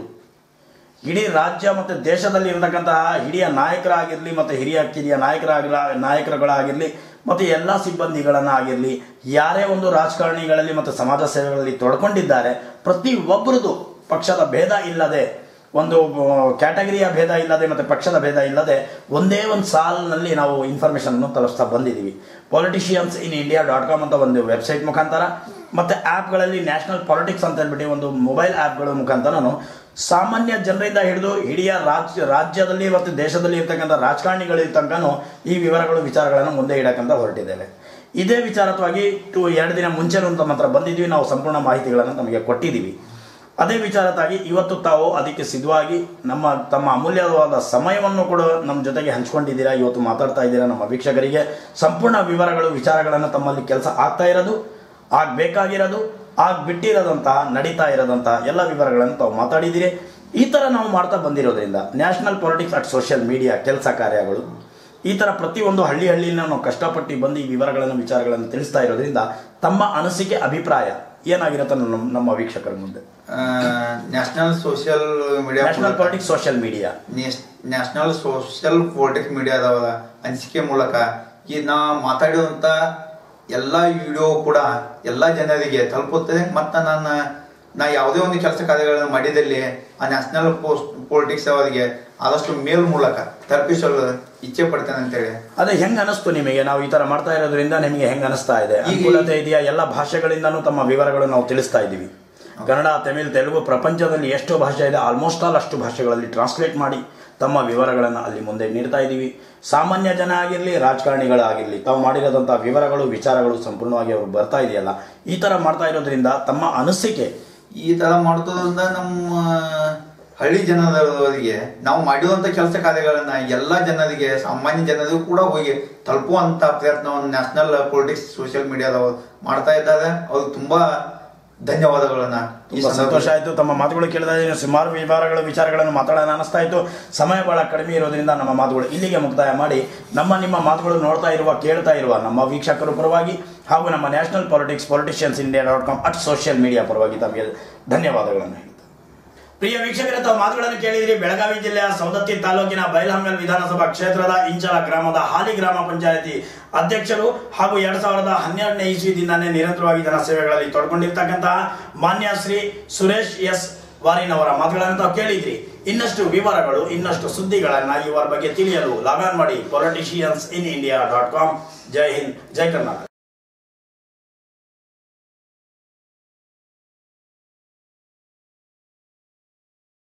ಇಡೀ ರಾಜ್ಯ ಮತ್ತು ದೇಶದಲ್ಲಿ ಇರತಕ್ಕಂತಹ ಹಿರಿಯ ನಾಯಕರಾಗಿರಲಿ ಮತ್ತು ಹಿರಿಯ ಕಿರಿಯ ನಾಯಕರಾಗಿರ ನಾಯಕರುಗಳಾಗಿರಲಿ ಮತ್ತು ಎಲ್ಲ ಸಿಬ್ಬಂದಿಗಳನ್ನ ಆಗಿರಲಿ ಯಾರೇ ಒಂದು ರಾಜಕಾರಣಿಗಳಲ್ಲಿ ಮತ್ತು ಸಮಾಜ ಸೇವೆಗಳಲ್ಲಿ ತೊಡ್ಕೊಂಡಿದ್ದಾರೆ ಪ್ರತಿ ಒಬ್ಬರದು ಪಕ್ಷದ ಭೇದ ಇಲ್ಲದೆ ಒಂದು ಕ್ಯಾಟಗರಿಯ ಭೇದ ಇಲ್ಲದೆ ಮತ್ತು ಪಕ್ಷದ ಭೇದ ಇಲ್ಲದೆ ಒಂದೇ ಒಂದು ಸಾಲಿನಲ್ಲಿ ನಾವು ಇನ್ಫಾರ್ಮೇಷನ್ ತಲುಪಿಸ್ತಾ ಬಂದಿದ್ದೀವಿ politicians in India dot com ಅಂತ ಒಂದು ವೆಬ್ಸೈಟ್ ಮುಖಾಂತರ ಮತ್ತು ಆ್ಯಪ್ಗಳಲ್ಲಿ ನ್ಯಾಷನಲ್ ಪಾಲಿಟಿಕ್ಸ್ ಅಂತ ಹೇಳ್ಬಿಟ್ಟು ಒಂದು ಮೊಬೈಲ್ ಆ್ಯಪ್ಗಳ ಮುಖಾಂತರನು ಸಾಮಾನ್ಯ ಜನರಿಂದ ಹಿಡಿದು ಇಡೀ ರಾಜ್ಯ ರಾಜ್ಯದಲ್ಲಿ ಮತ್ತು ದೇಶದಲ್ಲಿ ಇರ್ತಕ್ಕಂಥ ರಾಜಕಾರಣಿಗಳ ತನಕನೂ ಈ ವಿವರಗಳು ವಿಚಾರಗಳನ್ನು ಮುಂದೆ ಇಡಕ್ಕಂತ ಹೊರಟಿದ್ದೇವೆ ಇದೇ ವಿಚಾರತ್ವಾಗಿ ಟು ಎರಡು ದಿನ ಮುಂಚೆನೂ ತಮ್ಮ ಹತ್ರ ಬಂದಿದ್ವಿ ನಾವು ಸಂಪೂರ್ಣ ಮಾಹಿತಿಗಳನ್ನು ತಮಗೆ ಕೊಟ್ಟಿದ್ದೀವಿ ಅದೇ ವಿಚಾರಕ್ಕಾಗಿ ಇವತ್ತು ತಾವು ಅದಕ್ಕೆ ಸಿದ್ಧವಾಗಿ ನಮ್ಮ ತಮ್ಮ ಅಮೂಲ್ಯವಾದ ಸಮಯವನ್ನು ಕೂಡ ನಮ್ಮ ಜೊತೆಗೆ ಹಂಚ್ಕೊಂಡಿದ್ದೀರಾ ಇವತ್ತು ಮಾತಾಡ್ತಾ ಇದ್ದೀರಾ ನಮ್ಮ ವೀಕ್ಷಕರಿಗೆ ಸಂಪೂರ್ಣ ವಿವರಗಳು ವಿಚಾರಗಳನ್ನು ತಮ್ಮಲ್ಲಿ ಕೆಲಸ ಆಗ್ತಾ ಇರೋದು ಆಗ್ಬೇಕಾಗಿರೋದು ಆಗ್ಬಿಟ್ಟಿರೋದಂತಹ ನಡೀತಾ ಇರೋದಂತಹ ಎಲ್ಲ ವಿವರಗಳನ್ನು ತಾವು ಮಾತಾಡಿದ್ದೀರಿ ಈ ಥರ ನಾವು ಮಾಡ್ತಾ ಬಂದಿರೋದ್ರಿಂದ national politics at social media ಕೆಲಸ ಕಾರ್ಯಗಳು ಈ ಥರ ಪ್ರತಿಯೊಂದು ಹಳ್ಳಿ ಹಳ್ಳಿನ ನಾವು ಕಷ್ಟಪಟ್ಟು ಬಂದು ಈ ವಿವರಗಳನ್ನು ವಿಚಾರಗಳನ್ನು ತಿಳಿಸ್ತಾ ಇರೋದ್ರಿಂದ ತಮ್ಮ ಅನಿಸಿಕೆ ಅಭಿಪ್ರಾಯ ಏನಾಗಿರುತ್ತೆ ನಮ್ಮ ನಮ್ಮ ವೀಕ್ಷಕರ ಮುಂದೆ national social media national politics social media national social politics ಮೀಡಿಯಾದ ಅನಿಸಿಕೆ ಮೂಲಕ ಈ ನಾ ಮಾತಾಡಿರುವಂತ ಎಲ್ಲ ವಿಡಿಯೋ ಕೂಡ ಎಲ್ಲ ಜನರಿಗೆ ತಲುಪುತ್ತದೆ ಮತ್ತು ನನ್ನ ನಾ ಯಾವುದೇ ಒಂದು ಕೆಲಸ ಕಾರ್ಯಗಳನ್ನು ಮಾಡಿದಲ್ಲಿ ಆ ನ್ಯಾಷನಲ್ ಪೋಸ್ಟ್ ಪೊಲಿಟಿಕ್ಸ್ ಅವರಿಗೆ ಆದಷ್ಟು ಮೇಲ್ ಮೂಲಕ ತಲುಪಿಸಲು ಇಚ್ಛೆ ಪಡ್ತೇನೆ ಅಂತೇಳಿ ಅದೇ ಹೆಂಗ್ ಅನಿಸ್ತು ನಿಮಗೆ ನಾವು ಈ ತರ ಮಾಡ್ತಾ ಇರೋದ್ರಿಂದ ನಿಮಗೆ ಹೆಂಗ್ ಅನಿಸ್ತಾ ಇದೆ ಈಗ- ಅನುಕೂಲತೆ ಇದೆಯಾ ಎಲ್ಲ ಭಾಷೆಗಳಿಂದನೂ ತಮ್ಮ ವಿವರಗಳು ನಾವು ತಿಳಿಸ್ತಾ ಇದ್ದೀವಿ ಕನ್ನಡ ತಮಿಳ್ ತೆಲುಗು ಪ್ರಪಂಚದಲ್ಲಿ ಎಷ್ಟು ಭಾಷೆ ಇದೆ ಆಲ್ಮೋಸ್ಟ್ ಆಲ್ ಅಷ್ಟು ಭಾಷೆಗಳಲ್ಲಿ ಟ್ರಾನ್ಸ್ಲೇಟ್ ಮಾಡಿ ತಮ್ಮ ವಿವರಗಳನ್ನು ಅಲ್ಲಿ ಮುಂದೆ ನೀಡ್ತಾ ಇದ್ದೀವಿ ಸಾಮಾನ್ಯ ಜನ ಆಗಿರಲಿ ರಾಜಕಾರಣಿಗಳಾಗಿರಲಿ ತಾವು ಮಾಡಿರೋದಂಥ ವಿವರಗಳು ವಿಚಾರಗಳು ಸಂಪೂರ್ಣವಾಗಿ ಅವರು ಬರ್ತಾ ಇದೆಯಲ್ಲ ಈ ತರ ಮಾಡ್ತಾ ಇರೋದ್ರಿಂದ ತಮ್ಮ ಅನಿಸಿಕೆ ಈ ತರ ಮಾಡೋದ್ರಿಂದ ನಮ್ಮ ಹಳ್ಳಿ ಜನರಿಗೆ ನಾವು ಮಾಡಿರುವಂತ ಕೆಲಸ ಕಾರ್ಯಗಳನ್ನ ಎಲ್ಲ ಜನರಿಗೆ ಸಾಮಾನ್ಯ ಜನರಿಗೂ ಕೂಡ ಹೋಗಿ ತಲುಪುವಂತ ಪ್ರಯತ್ನವನ್ನು ನ್ಯಾಷನಲ್ ಪೊಲಿಟಿಕ್ಸ್ ಸೋಷಿಯಲ್ ಮೀಡಿಯಾದವರು ಮಾಡ್ತಾ ಇದ್ದಾರೆ ಅವ್ರಿಗೆ ತುಂಬಾ ಧನ್ಯವಾದಗಳನ್ನ ಈ ತುಂಬಾ ಸಂತೋಷ ಆಯ್ತು ತಮ್ಮ ಮಾತುಗಳು ಕೇಳಿದಾಗ ಸುಮಾರು ವಿವರಗಳು ವಿಚಾರಗಳನ್ನು ಮಾತಾಡೋಣ ಅನಿಸ್ತಾ ಇತ್ತು ಸಮಯ ಬಹಳ ಕಡಿಮೆ ಇರೋದ್ರಿಂದ ನಮ್ಮ ಮಾತುಗಳು ಇಲ್ಲಿಗೆ ಮುಕ್ತಾಯ ಮಾಡಿ ನಮ್ಮ ನಿಮ್ಮ ಮಾತುಗಳು ನೋಡ್ತಾ ಇರುವ ಕೇಳ್ತಾ ಇರುವ ನಮ್ಮ ವೀಕ್ಷಕರ ಪರವಾಗಿ ಹಾಗೂ ನಮ್ಮ national politics politicians India dot com at social media ಪರವಾಗಿ ತಮಗೆ ಧನ್ಯವಾದಗಳನ್ನು ಹೇಳ್ತಾ ಪ್ರಿಯ ವೀಕ್ಷಕರೇ ತಾವು ಮಾತುಗಳನ್ನು ಕೇಳಿದಿರಿ ಬೆಳಗಾವಿ ಜಿಲ್ಲೆಯ ಸೌದತ್ತಿ ತಾಲೂಕಿನ ಬೈಲಹಂಗಲ್ ವಿಧಾನಸಭಾ ಕ್ಷೇತ್ರದ ಇಂಚಲ ಗ್ರಾಮದ ಹಾಲಿ ಗ್ರಾಮ ಪಂಚಾಯತಿ ಅಧ್ಯಕ್ಷರು ಹಾಗೂ ಎರಡ್ ಸಾವಿರದ ಹನ್ನೆರಡನೇ ಇಸ್ವಿದಿಂದಾನೇ ನಿರಂತರವಾಗಿ ಜನಸೇವೆಗಳಲ್ಲಿ ತೊಡ್ಕೊಂಡಿರ್ತಕ್ಕಂತಹ ಮಾನ್ಯ ಶ್ರೀ ಸುರೇಶ್ ಎಸ್ ವಾರಿನವರ ಮಾತುಗಳನ್ನು ತಾವು ಕೇಳಿದ್ರಿ ಇನ್ನಷ್ಟು ವಿವರಗಳು ಇನ್ನಷ್ಟು ಸುದ್ದಿಗಳನ್ನ ಇವರ ಬಗ್ಗೆ ತಿಳಿಯಲು ಲಾಗಾನ್ ಮಾಡಿ politicians in India dot com ಜೈ ಹಿಂದ್ ಜೈ ಕರ್ನಾಟಕ